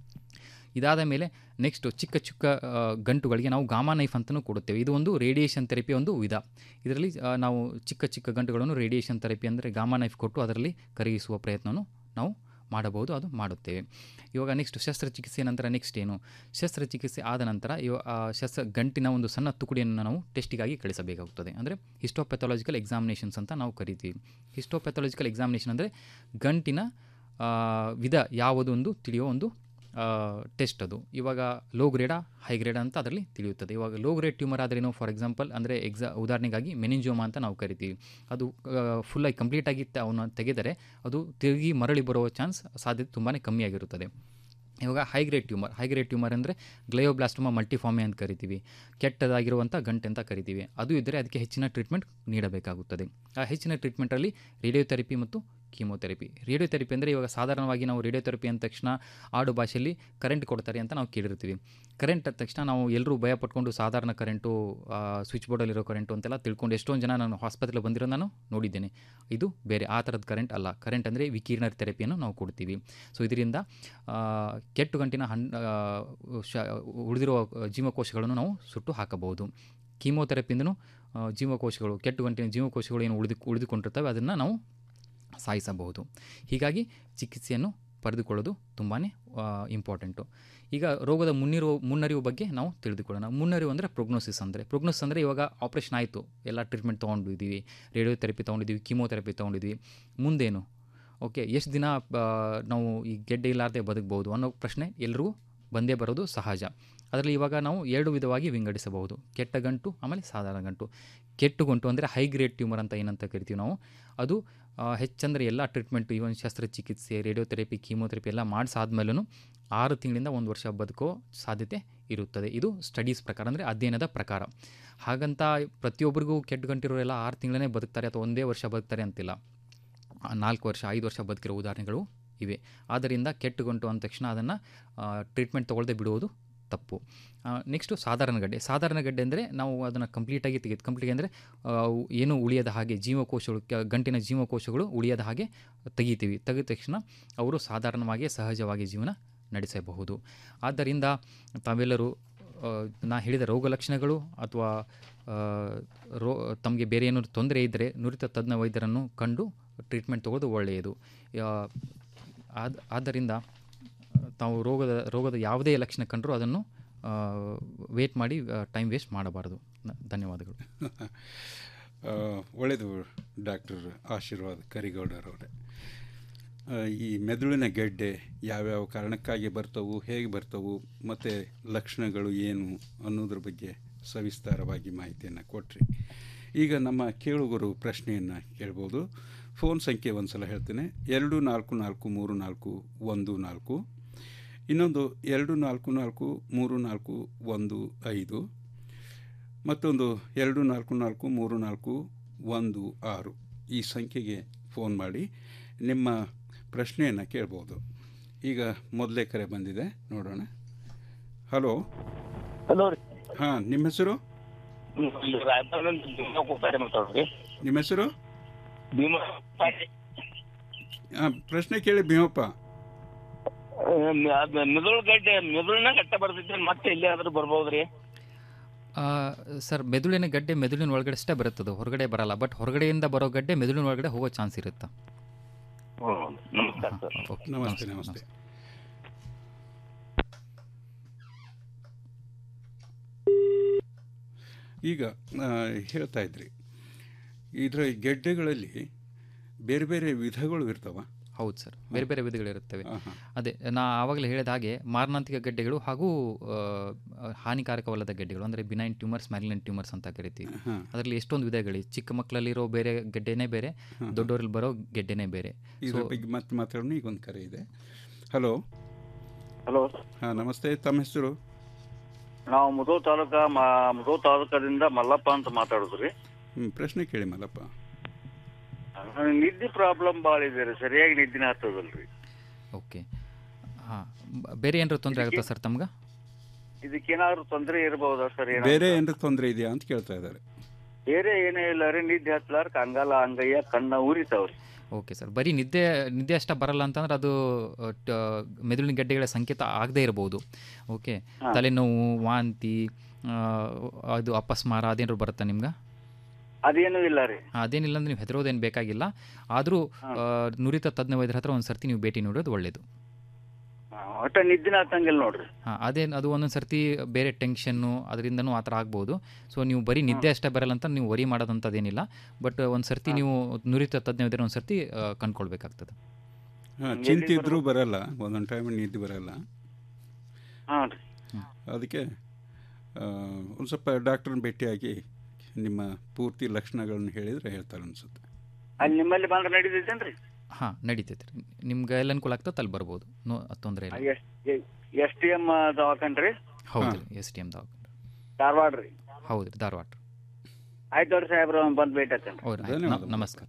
[SPEAKER 18] ಇದಾದ ಮೇಲೆ ನೆಕ್ಸ್ಟು ಚಿಕ್ಕ ಚಿಕ್ಕ ಆ, ಗಂಟುಗಳಿಗೆ ನಾವು ಗಾಮಾ ನೈಫ್ ಅಂತಲೂ ಕೊಡುತ್ತೇವೆ ಇದು ಒಂದು ರೇಡಿಯೇಷನ್ ಥೆರಪಿ ಒಂದು ವಿಧ ಇದರಲ್ಲಿ ಆ, ನಾವು ಚಿಕ್ಕ ಚಿಕ್ಕ ಗಂಟುಗಳನ್ನು ರೇಡಿಯೇಷನ್ ಥೆರಪಿ ಅಂದರೆ ಗಾಮಾ ನೈಫ್ ಕೊಟ್ಟು ಅದರಲ್ಲಿ ಕರಗಿಸುವ ಪ್ರಯತ್ನವನ್ನು ನಾವು ಮಾಡಬಹುದು ಅದು ಮಾಡುತ್ತೇವೆ ಇವಾಗ ನೆಕ್ಸ್ಟ್ ಶಸ್ತ್ರಚಿಕಿತ್ಸೆ ನಂತರ ನೆಕ್ಸ್ಟ್ ಏನು ಶಸ್ತ್ರಚಿಕಿತ್ಸೆ ಆದ ನಂತರ ಇವ ಆ ಶಸ್ತ್ರ ಗಂಟಿನ ಒಂದು ಸಣ್ಣ ತುಕಡಿಯನ್ನು ನಾವು ಟೆಸ್ಟಿಗಾಗಿ ಕಳಿಸಬೇಕಾಗುತ್ತದೆ ಅಂದರೆ ಹಿಸ್ಟೋಪೆಥಾಲಜಿಕಲ್ ಎಕ್ಸಾಮಿನೇಷನ್ಸ್ ಅಂತ ನಾವು ಕರಿತೀವಿ ಹಿಸ್ಟೋಪೆಥಾಲಜಿಕಲ್ ಎಕ್ಸಾಮಿನೇಷನ್ ಅಂದರೆ ಗಂಟಿನ ಆ, ವಿಧ ಯಾವುದೊಂದು ತಿಳಿಯೋ ಒಂದು ಟೆಸ್ಟ್ ಅದು ಇವಾಗ ಲೋ ಗ್ರೇಡಾ ಹೈ ಗ್ರೇಡಾ ಅಂತ ಅದರಲ್ಲಿ ತಿಳಿಯುತ್ತದೆ ಇವಾಗ ಲೋ ಗ್ರೇಡ್ ಟ್ಯೂಮರ್ ಆದ್ರೇನು ಫಾರ್ ಎಕ್ಸಾಂಪಲ್ ಅಂದರೆ ಎಕ್ಸಾ ಉದಾಹರಣೆಗಾಗಿ ಮೆನಿಂಜೋಮಾ ಅಂತ ನಾವು ಕರಿತೀವಿ ಅದು ಫುಲ್ಲಾಗಿ ಕಂಪ್ಲೀಟಾಗಿ ಅವನ್ನ ತೆಗೆದರೆ ಅದು ತಿರುಗಿ ಮರಳಿ ಬರೋ ಚಾನ್ಸ್ ಸಾಧ್ಯತೆ ತುಂಬಾ ಕಮ್ಮಿಯಾಗಿರುತ್ತದೆ ಇವಾಗ high grade tumour high grade tumour ಅಂದರೆ ಗ್ಲಯೋಬ್ಲಾಸ್ಟೋಮಾ ಮಲ್ಟಿಫಾರ್ಮೆ ಅಂತ ಕರಿತೀವಿ ಕೆಟ್ಟದಾಗಿರುವಂಥ ಗಂಟೆ ಅಂತ ಕರಿತೀವಿ ಅದು ಇದ್ದರೆ ಅದಕ್ಕೆ ಹೆಚ್ಚಿನ ಟ್ರೀಟ್ಮೆಂಟ್ ನೀಡಬೇಕಾಗುತ್ತದೆ ಆ ಹೆಚ್ಚಿನ ಟ್ರೀಟ್ಮೆಂಟಲ್ಲಿ ರೇಡಿಯೋಥೆರಪಿ ಮತ್ತು ಕೀಮೋಥೆರಪಿ ರೇಡಿಯೋಥೆರಪಿ ಅಂದರೆ ಇವಾಗ ಸಾಧಾರಣವಾಗಿ ನಾವು ರೇಡಿಯೋಥೆರಪಿ ಅಂದ ತಕ್ಷಣ ಆಡು ಭಾಷೆಯಲ್ಲಿ ಕರೆಂಟ್ ಕೊಡ್ತಾರೆ ಅಂತ ನಾವು ಕೇಳಿರ್ತೀವಿ ಕರೆಂಟ್ ಅಂದ ತಕ್ಷಣ ನಾವು ಎಲ್ಲರೂ ಭಯ ಪಟ್ಕೊಂಡು ಸಾಧಾರಣ ಕರೆಂಟು ಸ್ವಿಚ್ ಬೋರ್ಡಲ್ಲಿರೋ ಕರೆಂಟು ಅಂತೆಲ್ಲ ತಿಳ್ಕೊಂಡು ಎಷ್ಟೊಂದು ಜನ ನಾನು ಹಾಸ್ಪಿಟಲ್ ಬಂದಿರೋ ನಾನು ನೋಡಿದ್ದೇನೆ ಇದು ಬೇರೆ ಆ ಥರದ ಕರೆಂಟ್ ಅಲ್ಲ ಕರೆಂಟ್ ಅಂದರೆ ವಿಕಿರಣ ಥೆರಪಿಯನ್ನು ನಾವು ಕೊಡ್ತೀವಿ ಸೊ ಇದರಿಂದ ಆ, ಕೆಟ್ಟು ಗಂಟಿನ ಹಣ್ ಆ, ಶ ಉಳಿದಿರುವ ಜೀವಕೋಶಗಳನ್ನು ನಾವು ಸುಟ್ಟು ಹಾಕಬಹುದು ಕೀಮೋಥೆರಪಿಯಿಂದನೂ ಆ, ಜೀವಕೋಶಗಳು ಕೆಟ್ಟು ಗಂಟಿನ ಜೀವಕೋಶಗಳು ಏನು ಉಳಿದು ಉಳಿದುಕೊಂಡಿರ್ತವೆ ಅದನ್ನು ನಾವು ಸಾಯಿಸಬಹುದು ಹೀಗಾಗಿ ಚಿಕಿತ್ಸೆಯನ್ನು ಪಡೆದುಕೊಳ್ಳೋದು ತುಂಬಾ ಇಂಪಾರ್ಟೆಂಟು ಈಗ ರೋಗದ ಮುನ್ನಿರುವ ಮುನ್ನರಿವು ಬಗ್ಗೆ ನಾವು ತಿಳಿದುಕೊಳ್ಳೋಣ ಮುನ್ನರಿವು ಅಂದರೆ ಪ್ರೊಗ್ನೋಸಿಸ್ ಅಂದರೆ ಪ್ರೊಗ್ನೋಸಿಸ್ ಅಂದರೆ ಇವಾಗ ಆಪ್ರೇಷನ್ ಆಯಿತು ಎಲ್ಲ ಟ್ರೀಟ್ಮೆಂಟ್ ತೊಗೊಂಡಿದ್ದೀವಿ ರೇಡಿಯೋಥೆರಪಿ ತೊಗೊಂಡಿದ್ದೀವಿ ಕೀಮೋಥೆರಪಿ ತೊಗೊಂಡಿದ್ದೀವಿ ಮುಂದೇನು ಓಕೆ ಎಷ್ಟು ದಿನ ಆ, ನಾವು ಈ ಗೆಡ್ಡೆ ಇಲ್ಲಾರದೆ ಬದುಕ್ಬೋದು ಅನ್ನೋ ಪ್ರಶ್ನೆ ಎಲ್ರಿಗೂ ಬಂದೇ ಬರೋದು ಸಹಜ ಅದರಲ್ಲಿ ಇವಾಗ ನಾವು ಎರಡು ವಿಧವಾಗಿ ವಿಂಗಡಿಸಬಹುದು ಕೆಟ್ಟ ಗಂಟು ಆಮೇಲೆ ಸಾಧಾರಣ ಗಂಟು ಕೆಟ್ಟು ಗಂಟು ಅಂದರೆ ಹೈ ಗ್ರೇಡ್ ಟ್ಯೂಮರ್ ಅಂತ ಏನಂತ ಕರಿತೀವಿ ನಾವು ಅದು ಆ, ಹೆಚ್ಚಂದರೆ ಎಲ್ಲ ಟ್ರೀಟ್ಮೆಂಟು ಈವನ್ ಶಸ್ತ್ರಚಿಕಿತ್ಸೆ ರೇಡಿಯೋಥೆರಪಿ ಕೀಮೋಥೆರಪಿ ಎಲ್ಲ ಮಾಡಿಸಾದ್ಮೇಲೂ ಆರು ತಿಂಗಳಿಂದ ಒಂದು ವರ್ಷ ಬದುಕೋ ಸಾಧ್ಯತೆ ಇರುತ್ತದೆ ಇದು ಸ್ಟಡೀಸ್ ಪ್ರಕಾರ ಅಂದರೆ ಅಧ್ಯಯನದ ಪ್ರಕಾರ ಹಾಗಂತ ಪ್ರತಿಯೊಬ್ಬರಿಗೂ ಕೆಟ್ಟ ಗಂಟಿರೋರೆಲ್ಲ ಆರು ತಿಂಗಳೇ ಬದುಕ್ತಾರೆ ಅಥವಾ ಒಂದೇ ವರ್ಷ ಬದುಕ್ತಾರೆ ಅಂತಿಲ್ಲ ಆ, ನಾಲ್ಕು ವರ್ಷ ಐದು ವರ್ಷ ಬದುಕಿರೋ ಉದಾಹರಣೆಗಳು ಇವೆ ಆದ್ದರಿಂದ ಕೆಟ್ಟು ಗಂಟು ಅಂದ ತಕ್ಷಣ ಅದನ್ನು ಟ್ರೀಟ್ಮೆಂಟ್ ತೊಗೊಳ್ಳದೆ ಬಿಡುವುದು ತಪ್ಪು ನೆಕ್ಸ್ಟು ಸಾಧಾರಣ ಗಡ್ಡೆ ಸಾಧಾರಣ ಗಡ್ಡೆ ಅಂದರೆ ನಾವು ಅದನ್ನು ಕಂಪ್ಲೀಟಾಗಿ ತೆಗೆದು ಕಂಪ್ಲೀಟ್ ಅಂದರೆ ಏನು ಉಳಿಯದ ಹಾಗೆ ಜೀವಕೋಶಗಳು ಕ- ಗಂಟಿನ ಜೀವಕೋಶಗಳು ಉಳಿಯದ ಹಾಗೆ ತೆಗಿತೀವಿ ತೆಗೆದ ತಕ್ಷಣ ಅವರು ಸಾಧಾರಣವಾಗಿ ಸಹಜವಾಗಿ ಜೀವನ ನಡೆಸಬಹುದು ಆದ್ದರಿಂದ ತಾವೆಲ್ಲರೂ ಆ, ನಾ ಹೇಳಿದ ರೋಗ ಲಕ್ಷಣಗಳು ಅಥವಾ ಆ, ರೋ ತಮಗೆ ಬೇರೆ ಏನಾದ್ರು ತೊಂದರೆ ಇದ್ದರೆ ನುರಿತ ತಜ್ಞ ವೈದ್ಯರನ್ನು ಕಂಡು ಟ್ರೀಟ್ಮೆಂಟ್ ತಗೊಳ್ಳೋದು ಒಳ್ಳೆಯದು ಯಾ- ಆದ ಆದ್ದರಿಂದ ತಾವು ರೋಗದ ರೋಗದ ಯಾವುದೇ ಲಕ್ಷಣ ಕಂಡರೂ ಅದನ್ನು ವೇಟ್ ಮಾಡಿ ಟೈಮ್ ವೇಸ್ಟ್ ಮಾಡಬಾರದು ನ- ಧನ್ಯವಾದಗಳು
[SPEAKER 17] ಆ, ಒಳ್ಳೆಯದು ಡಾಕ್ಟರ್ ಆಶೀರ್ವಾದ್ ಕರಿಗೌಡರವರೇ ಆ, ಈ ಮೆದುಳಿನ ಗೆಡ್ಡೆ ಯಾವ್ಯಾವ ಕಾರಣಕ್ಕಾಗಿ ಬರ್ತವು ಹೇಗೆ ಬರ್ತವು ಮತ್ತು ಲಕ್ಷಣಗಳು ಏನು ಅನ್ನೋದ್ರ ಬಗ್ಗೆ ಸವಿಸ್ತಾರವಾಗಿ ಮಾಹಿತಿಯನ್ನು ಕೊಟ್ರಿ ಈಗ ನಮ್ಮ ಕೇಳುಗರು ಪ್ರಶ್ನೆಯನ್ನು ಕೇಳ್ಬೋದು ಫೋನ್ ಸಂಖ್ಯೆ ಒಂದು ಸಲ ಹೇಳ್ತೇನೆ ಎರಡು ನಾಲ್ಕು ನಾಲ್ಕು ಮೂರು ನಾಲ್ಕು ಒಂದು ನಾಲ್ಕು ಇನ್ನೊಂದು ಎರಡು ನಾಲ್ಕು ನಾಲ್ಕು ಮೂರು ನಾಲ್ಕು ಒಂದು ಐದು ಮತ್ತೊಂದು ಎರಡು ನಾಲ್ಕು ನಾಲ್ಕು ಮೂರು ನಾಲ್ಕು ಒಂದು ಆರು ಈ ಸಂಖ್ಯೆಗೆ ಫೋನ್ ಮಾಡಿ ನಿಮ್ಮ ಪ್ರಶ್ನೆಯನ್ನು ಕೇಳ್ಬೋದು ಈಗ ಮೊದಲೇ ಕರೆ ಬಂದಿದೆ ನೋಡೋಣ ಹಲೋ
[SPEAKER 2] ಹಲೋ ರೀ
[SPEAKER 17] ಹಾಂ ನಿಮ್ಮ ಹೆಸರು
[SPEAKER 2] ರಾಯಬಾಗದಿಂದ ಭೀಮಾ ಕೂಪಾರಿ ಮಾತಾಡ್ರಿ
[SPEAKER 17] ನಿಮ್ಮ ಹೆಸರು
[SPEAKER 2] ಭೀಮಾ ಕೂಪಾರಿ
[SPEAKER 17] ಹಾಂ ಪ್ರಶ್ನೆ ಕೇಳಿ ಭೀಮಪ್ಪ
[SPEAKER 2] ಮಿದುಳು ಗಡ್ಡೆ ಮಿದುಳಿನ ಗಡ್ಡೆ ಬರ್ತೈತಿ ಮತ್ತೆ ಎಲ್ಲಿ ಆದ್ರೂ ಬರ್ಬೋದ್ರಿ
[SPEAKER 18] ಆ, ಸರ್ ಮೆದುಳಿನ ಗಡ್ಡೆ ಮೆದುಳಿನ ಒಳಗಡೆ ಅಷ್ಟೇ ಬರುತ್ತದೆ ಹೊರಗಡೆ ಬರಲ್ಲ ಬಟ್ ಹೊರಗಡೆಯಿಂದ ಬರೋ ಗಡ್ಡೆ ಮೆದುಳಿನ ಒಳಗಡೆ ಹೋಗೋ ಚಾನ್ಸ್ ಇರುತ್ತೆ
[SPEAKER 2] ನಮಸ್ಕಾರ ಸರ್
[SPEAKER 18] ಓಕೆ
[SPEAKER 17] ನಮಸ್ತೆ ನಮಸ್ತೆ ಈಗ ಆ, ಹೇಳ್ತಾ ಇದ್ರಿ ಇದರ ಗೆಡ್ಡೆಗಳಲ್ಲಿ ಬೇರೆ ಬೇರೆ ವಿಧಗಳು ಇರ್ತಾವ
[SPEAKER 18] ಹೌದು ಸರ್ ಬೇರೆ ಬೇರೆ ವಿಧಗಳಿರುತ್ತವೆ ಅದೇ ನಾ ಆವಾಗಲೇ ಹೇಳಿದ ಹಾಗೆ ಮಾರಣಾಂತಿಕ ಗಡ್ಡೆಗಳು ಹಾಗೂ ಆ, ಹಾನಿಕಾರಕವಲ್ಲದ ಗಡ್ಡೆಗಳು ಅಂದರೆ ಬಿನೈನ್ ಟ್ಯೂಮರ್ಸ್ ಮ್ಯಾಲಿನನ್ ಟ್ಯೂಮರ್ಸ್ ಅಂತ ಕರಿತೀವಿ
[SPEAKER 17] ಹಾಂ.
[SPEAKER 18] ಅದರಲ್ಲಿ ಎಷ್ಟೊಂದು ವಿಧಗಳು ಚಿಕ್ಕ ಮಕ್ಕಳಲ್ಲಿರೋ ಬೇರೆ ಗೆಡ್ಡೆನೇ ಬೇರೆ ದೊಡ್ಡವರಲ್ಲಿ ಬರೋ ಗೆಡ್ಡೆನೇ ಬೇರೆ
[SPEAKER 17] ಇದ್ರ
[SPEAKER 18] ಸೊ
[SPEAKER 17] ಬಗ್ಗೆ ಮತ್ತೆ ಮಾತಾಡೋಣ ಈಗ ಒಂದು ಕರೆ ಇದೆ ಹಲೋ
[SPEAKER 19] ಹಲೋ
[SPEAKER 17] ಹಾಂ ನಮಸ್ತೆ ತಮ್ಮ ಹೆಸರು
[SPEAKER 19] ನಾವು ಮುದೋ ತಾಲೂಕ ಮ- ಮುದೋ ತಾಲೂಕದಿಂದ ಮಲ್ಲಪ್ಪ ಅಂತ ಮಾತಾಡುದ್ರಿ
[SPEAKER 17] ಹ್ಮ್, ಪ್ರಶ್ನೆ ಕೇಳಿ ಮಲ್ಲಪ್ಪ
[SPEAKER 19] ನನಗ್ ನಿದ್ದೆ ಪ್ರಾಬ್ಲಮ್ ಭಾಳ ಇದೆ ರೀ ಸರಿಯಾಗಿ ನಿದ್ದಿನ ಹತ್ತದಲ್ರಿ
[SPEAKER 18] ಓಕೆ ಹಾಂ ಬೇರೆ ಏನಾದ್ರು ತೊಂದರೆ ಆಗುತ್ತಾ ಸರ್ ತಮ್ಗೆ
[SPEAKER 19] ಇದಕ್ಕೇನಾದ್ರು ತೊಂದರೆ ಇರಬಹುದಾ ಸರ್ ಏನಾದ್ರು?
[SPEAKER 17] ಬೇರೆ ಏನಾದ್ರು ತೊಂದರೆ ಇದೆಯಾ ಅಂತ ಕೇಳ್ತಾ ಇದ್ದಾರೆ
[SPEAKER 19] ಬೇರೆ ಏನೂ ಇಲ್ಲ ರೀ ನಿದ್ದೆ ಹತ್ಲಾರ್ಕ ಅಂಗಾಲ ಅಂಗಯ್ಯ ಕಣ್ಣ ಉರಿತಾವ್ರಿ
[SPEAKER 18] ಓಕೆ ಸರ್ ಬರೀ ನಿದ್ದೆ ನಿದ್ದೆ ಅಷ್ಟ ಬರಲ್ಲ ಅಂತಂದ್ರೆ ಅದು ಅ, ಟ- ಮೆದುಳಿನ ಗಡ್ಡೆಗಳ ಸಂಕೇತ ಆಗದೇ ಇರಬಹುದು ಓಕೆ
[SPEAKER 19] ಹಾ.
[SPEAKER 18] ತಲೆನೋವು ವಾಂತಿ ಆ, ಅದು ಅಪಸ್ಮಾರ ಅದೇನಾದ್ರು ಬರುತ್ತಾ ನಿಮ್ಗೆ
[SPEAKER 19] ಅದೇನೂ ಇಲ್ಲ ರೀ
[SPEAKER 18] ಅದೇನಿಲ್ಲ ಅಂದ್ರೆ ನೀವು ಹೆದರೋದೇನು ಬೇಕಾಗಿಲ್ಲ ಆದರೂ ನುರಿತ ತಜ್ಞ ವೈದ್ಯರ ಹತ್ರ ಒಂದು ಸರ್ತಿ ನೀವು ಭೇಟಿ ನೀಡೋದು ಒಳ್ಳೆಯದು
[SPEAKER 19] ಹಾ, ಒಟ್ಟ ನಿದ್ದಿನ ಹತ್ತಂಗಿಲ್ಲ ನೋಡ್ರಿ
[SPEAKER 18] ಹಾಂ ಅದೇ ಅದು ಒಂದೊಂದು ಸರ್ತಿ ಬೇರೆ ಟೆನ್ಷನ್ನು ಅದರಿಂದನೂ ಆ ಥರ ಆಗ್ಬೋದು ಸೊ ನೀವು ಬರೀ ನಿದ್ದೆ ಅಷ್ಟೇ ಬರಲ್ಲ ಅಂತ ನೀವು ವರಿ ಮಾಡೋದಂಥದ್ದೇನಿಲ್ಲ ಬಟ್ ಒಂದು ಸರ್ತಿ ನೀವು ನುರಿತ ತಜ್ಞ ವೈದ್ಯರ ಒಂದು ಸರ್ತಿ ಆ, ಕಂಡ್ಕೊಳ್ಬೇಕಾಗ್ತದೆ
[SPEAKER 17] ಹಾಂ ಚಿಂತೆ ಇದ್ರೂ ಬರಲ್ಲ ಒಂದೊಂದು ಟೈಮ್ ನಿದ್ದೆ ಬರಲ್ಲ
[SPEAKER 19] ಹಾಂ ರೀ
[SPEAKER 17] ಅದಕ್ಕೆ ಒಂದು ಸ್ವಲ್ಪ ಡಾಕ್ಟ್ರನ್ನ ಭೇಟಿಯಾಗಿ ನಿಮ್ಮ ಪೂರ್ತಿ ಲಕ್ಷಣಗಳನ್ನು ಹೇಳಿದರೆ ಹೇಳ್ತಾರೆ ಅನಿಸುತ್ತೆ
[SPEAKER 19] ಅಲ್ಲಿ ನಿಮ್ಮಲ್ಲಿ ಬಂದ್ರೆ ನಡೀತೈತೇನ್ರಿ
[SPEAKER 18] ಹಾಂ ನಡೀತೈತೆ ರೀ ನಿಮ್ಗೆ ಎಲ್ಲಿ ಅನುಕೂಲ ಆಗ್ತದೆ ಅಲ್ಲಿ ಬರ್ಬೋದು ನೋ ತೊಂದರೆ ಇಲ್ಲ
[SPEAKER 19] ಎಸ್ ಟಿ ಎಮ್ ದವಾಖಾನ್ರಿ
[SPEAKER 18] ಹೌದು ರೀ ಎಸ್ ಟಿ ಎಮ್ ದವಾಖಾನೆ
[SPEAKER 19] ಧಾರವಾಡ ರೀ
[SPEAKER 18] ಹೌದು ರೀ ಧಾರವಾಡ
[SPEAKER 19] ಆಯ್ತು ಅವ್ರಿ ಸಾಹೇಬ್ರ ಬಂದು ಭೇಟಿ ಹತ್ತೇನ್ರಿ
[SPEAKER 18] ಹೌದು ಆಯ್ತು.
[SPEAKER 17] ಧನ್ಯವಾದ.
[SPEAKER 18] ನ- ನಮಸ್ಕಾರ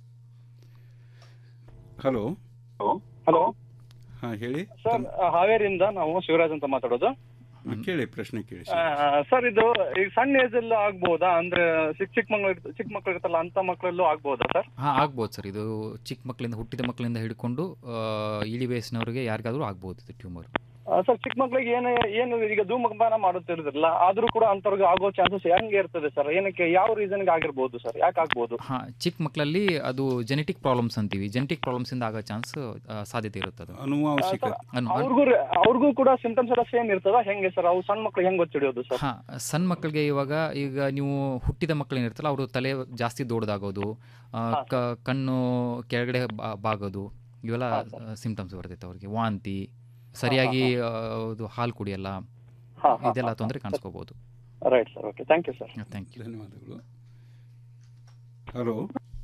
[SPEAKER 17] ಹಲೋ
[SPEAKER 20] ಹಲೋ
[SPEAKER 17] ಹಾಂ ಹೇಳಿ
[SPEAKER 20] ಸರ್ ಹಾವೇರಿಯಿಂದ ನಾವು ಶಿವರಾಜ್ ಅಂತ ಮಾತಾಡೋದು
[SPEAKER 17] ಕೇಳಿ ಪ್ರಶ್ನೆ ಕೇಳಿ
[SPEAKER 20] ಆ, ಸರ್ ಇದು ಈಗ ಸಣ್ಣ ಏಜ್ ಎಲ್ಲ ಆಗ್ಬೋದಾ ಅಂದ್ರೆ ಚಿಕ್ಕ ಚಿಕ್ಕ ಮಕ್ಳು ಚಿಕ್ಕ ಮಕ್ಳು ಇರ್ತಲ್ಲ ಅಂತ ಮಕ್ಕಳಲ್ಲೂ ಆಗ್ಬೋದಾ ಸರ್
[SPEAKER 18] ಹಾಂ ಆಗ್ಬೋದು ಸರ್ ಇದು ಚಿಕ್ಕ ಮಕ್ಕಳಿಂದ ಹುಟ್ಟಿದ ಮಕ್ಕಳಿಂದ ಹಿಡ್ಕೊಂಡು ಆ, ಇಳಿ ವಯಸ್ಸಿನವ್ರಿಗೆ ಯಾರಿಗಾದ್ರೂ ಆಗ್ಬೋದು ಇದು ಟ್ಯೂಮರ್
[SPEAKER 20] ಆ, ಸರ್ ಚಿಕ್ಕ ಮಕ್ಳಿಗೆ ಏನು ಏನು ಈಗ ಧೂಮಪಾನ ಮಾಡುತ್ತಿರೋದಿಲ್ಲ ಆದ್ರೂ ಕೂಡ ಅಂತವ್ರಿಗೆ ಆಗೋ ಚಾನ್ಸಸ್ ಹೆಂಗೆ ಇರ್ತದೆ ಸರ್ ಏನಕ್ಕೆ ಯಾವ ರೀಸನ್ಗೆ ಆಗಿರ್ಬೋದು ಸರ್ ಯಾಕೆ ಆಗ್ಬೋದು
[SPEAKER 18] ಹಾಂ ಚಿಕ್ಕ ಮಕ್ಕಳಲ್ಲಿ ಅದು ಜೆನೆಟಿಕ್ ಪ್ರಾಬ್ಲಮ್ಸ್ ಅಂತೀವಿ ಜೆನೆಟಿಕ್ ಪ್ರಾಬ್ಲಮ್ಸಿಂದ ಆಗೋ ಚಾನ್ಸ್ ಸಾಧ್ಯತೆ ಇರುತ್ತೆ ಅದು
[SPEAKER 17] ಅನುವಾಂಶಿಕ
[SPEAKER 18] ಅನು- ಅನು-
[SPEAKER 20] ಅವ್ರಿಗೂ ಅವ್ರಿಗೂ ಕೂಡ ಸಿಂಟಮ್ಸ್ ಎಲ್ಲ ಸೇಮ್ ಇರ್ತದ ಹೆಂಗೆ ಸರ್ ಅವು ಸಣ್ಣ ಮಕ್ಳು ಹೆಂಗ್ ಗೊತ್ತಿಡಿಯೋದು ಸರ್
[SPEAKER 18] ಹಾಂ ಸಣ್ಣ ಮಕ್ಕಳಿಗೆ ಇವಾಗ ಈಗ ನೀವು ಹುಟ್ಟಿದ ಮಕ್ಕಳು ಏನಿರ್ತಲ್ಲ ಅವರು ತಲೆ ಜಾಸ್ತಿ ದೊಡ್ಡದಾಗೋದು ಆ, ಕ ಕಣ್ಣು ಕೆಳಗಡೆ ಬಾ- ಬಾಗೋದು ಇವೆಲ್ಲ ಸಿಂಪ್ಟಮ್ಸ್ ಬರ್ತೈತೆ ಅವ್ರಿಗೆ ವಾಂತಿ ಸರಿಯಾಗಿ ಆ, ಅದು ಹಾಲು ಕುಡಿಯಲ್ಲ ಇದೆಲ್ಲ ತೊಂದರೆ ಕಾಣಿಸ್ಕೋಬಹುದು
[SPEAKER 20] right sir okay thank you sir
[SPEAKER 18] thank you
[SPEAKER 17] ಧನ್ಯವಾದಗಳು ಹಲೋ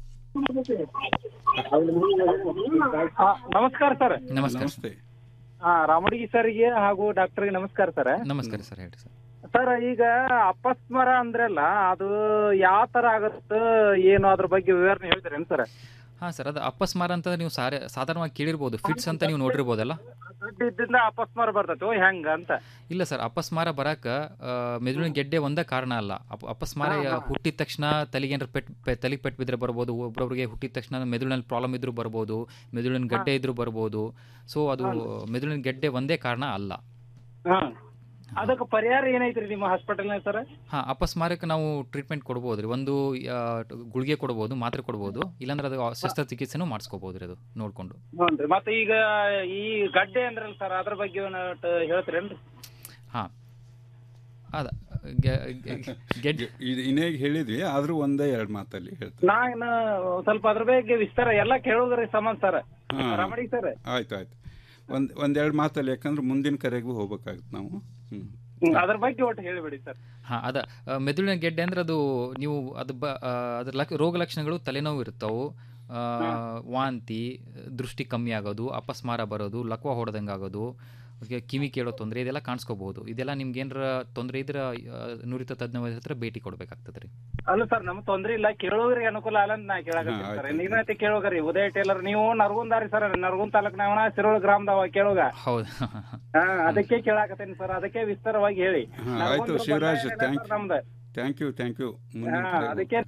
[SPEAKER 21] ನಮಸ್ಕಾರ ಸರ್
[SPEAKER 18] ನಮಸ್ಕಾರ
[SPEAKER 17] ನಮಸ್ತೆ
[SPEAKER 21] ಹಾ ರಾಮಡಿಗಿ ಸರ್ಗೆ ಹಾಗೂ ಡಾಕ್ಟರ್ಗೆ ನಮಸ್ಕಾರ ಸರ್
[SPEAKER 18] ನಮಸ್ಕಾರ ಸರ್ ಹೇಳಿ ಸರ್
[SPEAKER 21] ಸರ್ ಈಗ ಅಪಸ್ಮರ ಅಂದ್ರಲ್ಲ ಅದು ಯಾವ ತರ ಆಗುತ್ತೆ ಏನು ಅದ್ರ ಬಗ್ಗೆ ವಿವರಣೆ ಹೇಳ್ತೀರೇನು ಸರ್
[SPEAKER 18] ಹಾಂ ಸರ್ ಅದು ಅಪಸ್ಮಾರ ಅಂತ ನೀವು ಸಾರೆ ಸಾಧಾರಣವಾಗಿ ಕೇಳಿರ್ಬೋದು ಫಿಟ್ಸ್ ಅಂತ ನೀವು ನೋಡಿರ್ಬೋದಲ್ಲ
[SPEAKER 21] ದುಡ್ಡು ಇದ್ದಿಂದ ಅಪಸ್ಮಾರ ಬರ್ತೈತಿ ಓ ಹೆಂಗ ಅಂತ
[SPEAKER 18] ಇಲ್ಲ ಸರ್ ಅಪಸ್ಮಾರ ಬರಕ ಆ, ಮೆದುಳಿನ ಗೆಡ್ಡೆ ಒಂದೇ ಕಾರಣ ಅಲ್ಲ ಅಪ ಅಪಸ್ಮಾರ
[SPEAKER 21] ಹಾ, ಹಾ.
[SPEAKER 18] ಹುಟ್ಟಿದ ತಕ್ಷಣ ತಲೆಗೆ ಏನಾರ ಪೆಟ್ ಪೆ- ತಲೆಗೆ ಪೆಟ್ಟು ಬಿದ್ದರೆ ಬರ್ಬೋದು ಒಬ್ಬೊಬ್ರಿಗೆ ಹುಟ್ಟಿದ ತಕ್ಷಣ ಮೆದುಳಿನಲ್ಲಿ ಪ್ರಾಬ್ಲಮ್ ಇದ್ರೂ ಬರ್ಬೋದು ಮೆದುಳಿನ ಗಡ್ಡೆ ಇದ್ರೂ ಬರ್ಬೋದು ಸೊ ಅದು ಮೆದುಳಿನ ಗೆಡ್ಡೆ ಒಂದೇ ಕಾರಣ ಅಲ್ಲ
[SPEAKER 21] ಹಾ ಅದಕ್ಕೆ ಪರಿಹಾರ ಏನೈತ್ರಿ ನಿಮ್ಮ ಹಾಸ್ಪಿಟಲ್ನಾಗ ಸರ್
[SPEAKER 18] ಹಾಂ ಅಪಸ್ಮಾರಕ್ಕೆ ನಾವು ಟ್ರೀಟ್ಮೆಂಟ್ ಕೊಡ್ಬೋದು ರೀ ಒಂದು ಆ, ಗುಳಿಗೆ ಕೊಡ್ಬೋದು ಮಾತ್ರೆ ಕೊಡ್ಬೋದು ಇಲ್ಲಾಂದ್ರೆ ಅದು ಶಸ್ತ್ರಚಿಕಿತ್ಸೆನೂ ಮಾಡಿಸ್ಕೋಬೋದು ರೀ ಅದು ನೋಡಿಕೊಂಡು
[SPEAKER 21] ಹ್ಞೂನ್ರಿ ಮತ್ತೆ ಈಗ ಈ ಗಡ್ಡೆ ಅಂದ್ರಲ್ಲ ಸರ್ ಅದ್ರ ಬಗ್ಗೆ ಒಂದ್ ಹೇಳ್ತೀರೇನ್ರಿ
[SPEAKER 18] ಹಾಂ ಅದ ಗೆ- ಗೆ- ಗೆಡ್ಡೆ
[SPEAKER 17] ಇದು ಇನ್ನೇಗ ಹೇಳಿದ್ವಿ ಆದರೂ ಒಂದೇ ಎರಡು ಮಾತಲ್ಲಿ ಹೇಳ್ತಾರೆ
[SPEAKER 21] ನಾ ಇನ್ನ ಸ್ವಲ್ಪ ಅದ್ರ ಬಗ್ಗೆ ವಿಸ್ತಾರ ಎಲ್ಲ ಕೇಳೋದ್ರಿ ಸಂಬಂಧ ಸರ್
[SPEAKER 17] ಹಾ.
[SPEAKER 21] ರಮಣಿ ಸರ್
[SPEAKER 17] ಆಯ್ತು ಆಯ್ತು ಒಂದು ಒಂದೆರಡು ಮಾತಲ್ಲಿ ಯಾಕಂದ್ರೆ ಮುಂದಿನ ಕರೆಗೂ ಹೋಗ್ಬೇಕಾಗುತ್ತೆ ನಾವು ಹ್ಞೂ
[SPEAKER 21] ಅದ್ರ ಬಗ್ಗೆ ಒಟ್ಟು ಹೇಳಿಬಿಡಿ ಸರ್
[SPEAKER 18] ಹಾಂ ಅದ ಆ, ಮೆದುಳಿನ ಗೆಡ್ಡೆ ಅಂದ್ರೆ ಅದು ನೀವು ಅದು ಬ ಆ, ಅದ್ರ ಲಕ್ ರೋಗ ಲಕ್ಷಣಗಳು ತಲೆನೋವು ಇರ್ತಾವೆ ವಾಂತಿ ದೃಷ್ಟಿ ಕಮ್ಮಿ ಆಗೋದು ಅಪಸ್ಮಾರ ಬರೋದು ಲಕ್ವ ಹೊಡೆದಂಗೆ ಆಗೋದು ಹಾಗೆ ಕಿವಿ ಕೇಳೋ ತೊಂದರೆ ಇದೆಲ್ಲ ಕಾಣಿಸ್ಕೋಬಹುದು ಇದೆಲ್ಲ ನಿಮ್ಗೆ ಏನಾರ ತೊಂದರೆ ಇದ್ರೆ ಆ, ನುರಿತ ತಜ್ಞ ವೈದ್ಯರ ಹತ್ರ ಭೇಟಿ ಕೊಡ್ಬೇಕಾಗ್ತದೆ ರೀ
[SPEAKER 21] ಅಲ್ಲ ಸರ್ ನಮ್ ತೊಂದ್ರೆ ಇಲ್ಲ ಕೇಳೋದ್ರಿಗೆ ಅನುಕೂಲ ಅಲ್ಲ ಅಂತ ನಾ ಕೇಳಕತ್ತೀನಿ
[SPEAKER 18] ಹಾ,
[SPEAKER 21] ಸರ್
[SPEAKER 18] ಆಯ್ತು.
[SPEAKER 21] ನೀವೈತೆ ಕೇಳೋಗ್ರಿ ಉದಯ ಟೇಲರ್ ನೀವು ನರ್ಗುಂದಾರಿ ಸರ್ ನರ್ಗುಂದ್ ತಾಲೂಕ್ನಾವಣ ಸಿರೋಳ ಗ್ರಾಮದವ ಕೇಳೋಗ
[SPEAKER 18] ಹೌದು
[SPEAKER 21] ಹಾ ಅದಕ್ಕೆ ಕೇಳಾಕತ್ತೀನಿ ಸರ್ ಅದಕ್ಕೆ ವಿಸ್ತಾರವಾಗಿ ಹೇಳಿ
[SPEAKER 17] ಹಾಂ
[SPEAKER 21] ನರ್ಗುಂದ್
[SPEAKER 17] ಆಯಿತು
[SPEAKER 21] ಬಂದಾಗ
[SPEAKER 17] ಶಿವರಾಜ್
[SPEAKER 21] ಏನಾಯ್ತು
[SPEAKER 17] ಥ್ಯಾಂಕ್
[SPEAKER 21] ಸರ್ ನಮ್ದು
[SPEAKER 17] ಥ್ಯಾಂಕ್ ಯು ಥ್ಯಾಂಕ್ ಯು ಮುಂದಿನ
[SPEAKER 21] ಹಾ,
[SPEAKER 17] ಕರೆಗೂ.
[SPEAKER 21] ಅದಕ್ಕೆ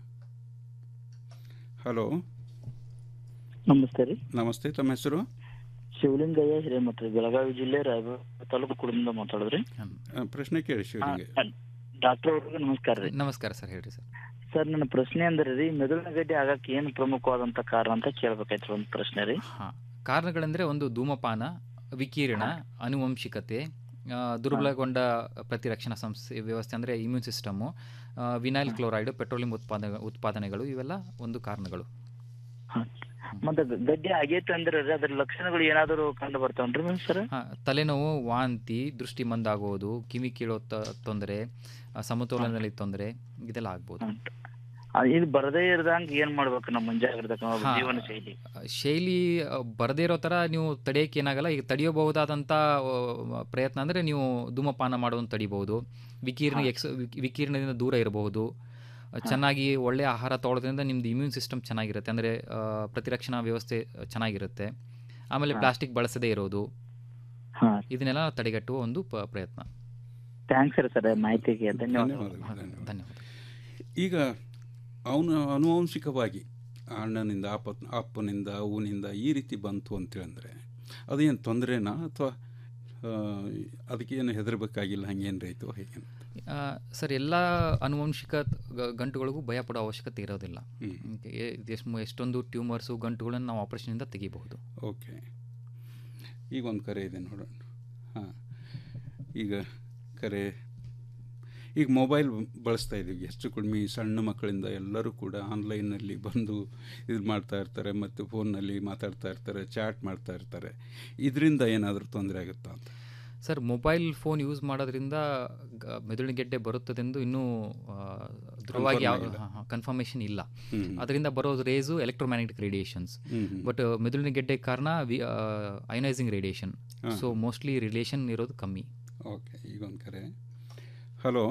[SPEAKER 17] ಹಲೋ
[SPEAKER 4] ನಮಸ್ತೆ ರೀ
[SPEAKER 17] ನಮಸ್ತೆ ತಮ್ಮ ಹೆಸರು
[SPEAKER 4] ಶಿವಲಿಂಗಯ್ಯ ಹಿರೇಮಠ ರೀ ಬೆಳಗಾವಿ ಜಿಲ್ಲೆ ರಾಯಬಾಗ ತಾಲೂಕು ಕುಟುಂಬದಿಂದ ಮಾತಾಡಿದ್ರಿ
[SPEAKER 17] ಆ, ಪ್ರಶ್ನೆ ಕೇಳಿ ಶಿವಲಿಂಗ
[SPEAKER 4] ಡಾಕ್ಟರ್ ಅವ್ರಿಗೆ ನಮಸ್ಕಾರ ರೀ
[SPEAKER 18] ನಮಸ್ಕಾರ ಸರ್ ಹೇಳ್ರಿ ಸರ್
[SPEAKER 4] ಸರ್ ನನ್ನ ಪ್ರಶ್ನೆ ಅಂದ್ರೆ ರೀ ಮೆದುಳಿನ ಗಡ್ಡೆ ಆಗಕ್ಕೆ ಏನು ಪ್ರಮುಖವಾದಂತ ಕಾರಣ ಅಂತ ಕೇಳ್ಬೇಕಾಯ್ತು ಒಂದು ಪ್ರಶ್ನೆ ರೀ
[SPEAKER 18] ಹಾಂ ಕಾರಣಗಳೆಂದರೆ ಒಂದು ಧೂಮಪಾನ ವಿಕಿರಣ ಆನುವಂಶಿಕತೆ ಆ, ದುರ್ಬಲಗೊಂಡ ಪ್ರತಿರಕ್ಷಣಾ ಸಂಸ್ಥೆ ವ್ಯವಸ್ಥೆ ಅಂದರೆ immune system vinyl chloride petroleum ಉತ್ಪಾದನೆ ಉತ್ಪಾದನೆಗಳು ಇವೆಲ್ಲ ಒಂದು ಕಾರಣಗಳು
[SPEAKER 4] ಮತ್ತೆ ಗ- ಗಡ್ಡೆ ಆಗೈತೆ ಅಂದ್ರೆ ರೀ ಅದ್ರ ಲಕ್ಷಣಗಳು ಏನಾದರೂ ಕಂಡು ಬರ್ತಾವನ್ರಿ ಮ್ಯಾಮ್ ಸರ್
[SPEAKER 18] ಹಾಂ ತಲೆನೋವು ವಾಂತಿ ದೃಷ್ಟಿ ಮಂದಾಗುವುದು ಕಿವಿ ಕೇಳೋ ತ- ತೊಂದರೆ ಆ, ಸಮತೋಲನದಲ್ಲಿ ತೊಂದರೆ ಇದೆಲ್ಲ ಆಗ್ಬೋದು
[SPEAKER 4] ಇದು ಬರದೇ ಇರ್ದಂಗ ಏನ್ ಮಾಡ್ಬೇಕು ನಮ್ಮ ಮುಂಜಾಗ್ರತೆ ಕ್ರಮ,
[SPEAKER 18] ಹಾ.
[SPEAKER 4] ಜೀವನ ಶೈಲಿ
[SPEAKER 18] ಶೈಲಿ ಆ, ಬರದೇ ಇರೋ ಥರ ನೀವು ತಡೆಯೋಕೆ ಏನಾಗಲ್ಲ ಈಗ ತಡೆಯಬಹುದಾದಂಥ ಆ, ಪ್ರಯತ್ನ ಅಂದರೆ ನೀವು ಧೂಮಪಾನ ಮಾಡೋದನ್ನು ತಡಿಬಹುದು ವಿಕಿರಣ ಎಕ್ಸ್ ವಿಕ್- ವಿಕಿರಣದಿಂದ ದೂರ ಇರಬಹುದು ಆ, ಚೆನ್ನಾಗಿ ಒಳ್ಳೆಯ ಆಹಾರ ತೊಗೊಳೋದ್ರಿಂದ ನಿಮ್ದು ಇಮ್ಯೂನ್ ಸಿಸ್ಟಮ್ ಚೆನ್ನಾಗಿರುತ್ತೆ ಅಂದರೆ ಪ್ರತಿರಕ್ಷಣಾ ವ್ಯವಸ್ಥೆ ಚೆನ್ನಾಗಿರುತ್ತೆ ಆಮೇಲೆ
[SPEAKER 4] ಹಾ.
[SPEAKER 18] ಪ್ಲಾಸ್ಟಿಕ್ ಬಳಸದೇ ಇರೋದು
[SPEAKER 4] ಹಾ.
[SPEAKER 18] ಇದನ್ನೆಲ್ಲ ತಡೆಗಟ್ಟುವ ಒಂದು ಪ- ಪ್ರಯತ್ನ
[SPEAKER 4] ಥ್ಯಾಂಕ್ಸ್ ರೀ ಸರ್ ಮಾಹಿತಿಗೆ ಧನ್ಯವಾದ
[SPEAKER 17] ಧನ್ಯವಾದಗಳು
[SPEAKER 18] ಧನ್ಯವಾದ
[SPEAKER 17] ಈಗ ಅವನು ಆನುವಂಶಿಕವಾಗಿ ಅಣ್ಣನಿಂದ ಅಪ್ಪ ಅಪ್ಪನಿಂದ ಅವನಿಂದ ಈ ರೀತಿ ಬಂತು ಅಂತೇಳಂದ್ರೆ ಅದೇನು ತೊಂದರೆನಾ ಅಥವಾ ಅದಕ್ಕೆ ಏನು ಹೆದರ್ಬೇಕಾಗಿಲ್ಲ ಹಂಗೇನು ರೈತು ಹೇಗೆ
[SPEAKER 18] ಆ, ಸರ್ ಎಲ್ಲ ಆನುವಂಶಿಕ ಗ- ಗಂಟುಗಳಿಗೂ ಭಯ ಪಡೋ ಅವಶ್ಯಕತೆ ಇರೋದಿಲ್ಲ ಎ- ಎಷ್ಟ್- ಎಷ್ಟೊಂದು ಟ್ಯೂಮರ್ಸು ಗಂಟುಗಳನ್ನು ನಾವು ಆಪರೇಷನಿಂದ ತೆಗಿಬಹುದು
[SPEAKER 17] ಓಕೆ ಈಗ ಒಂದು ಕರೆ ಇದೆ ನೋಡೋಣ ಹಾಂ ಈಗ ಕರೆ ಈಗ ಮೊಬೈಲ್ ಬಳಸ್ತಾ ಇದ್ದೀವಿ ಹೆಚ್ಚು ಕಡಿಮೆ ಸಣ್ಣ ಮಕ್ಕಳಿಂದ ಎಲ್ಲರೂ ಕೂಡ ಆನ್ಲೈನಲ್ಲಿ ಬಂದು ಇದು ಮಾಡ್ತಾ ಇರ್ತಾರೆ ಮತ್ತು ಫೋನ್ನಲ್ಲಿ ಮಾತಾಡ್ತಾ ಇರ್ತಾರೆ ಚಾಟ್ ಮಾಡ್ತಾ ಇರ್ತಾರೆ ಇದರಿಂದ ಏನಾದರೂ ತೊಂದರೆ ಆಗುತ್ತಾ ಅಂತ
[SPEAKER 18] ಸರ್ ಮೊಬೈಲ್ ಫೋನ್ ಯೂಸ್ ಮಾಡೋದ್ರಿಂದ ಗ- ಮೆದುಳಿನ ಗೆಡ್ಡೆ ಬರುತ್ತದೆಂದು ಇನ್ನೂ ಆ, ದೃಢವಾಗಿ ಯಾವ
[SPEAKER 17] ಆಗಿಲ್ಲ.
[SPEAKER 18] ಕನ್ಫರ್ಮೇಷನ್ ಇಲ್ಲ
[SPEAKER 17] ಹ್ಮ್.
[SPEAKER 18] ಅದರಿಂದ ಬರೋ rays electromagnetic radiations
[SPEAKER 17] hmm, hmm.
[SPEAKER 18] But ಮೆದುಳಿನ ಗೆಡ್ಡೆ ಕಾರಣ ಅಯನೈಸಿಂಗ್ ರೇಡಿಯೇಷನ್
[SPEAKER 17] ಹಾ.
[SPEAKER 18] ಸೊ ಮೋಸ್ಟ್ಲಿ ರಿಲೇಷನ್ ಇರೋದು ಕಮ್ಮಿ
[SPEAKER 17] ಓಕೆ ಈಗ ಒಂದು ಕರೆ ಹಲೋ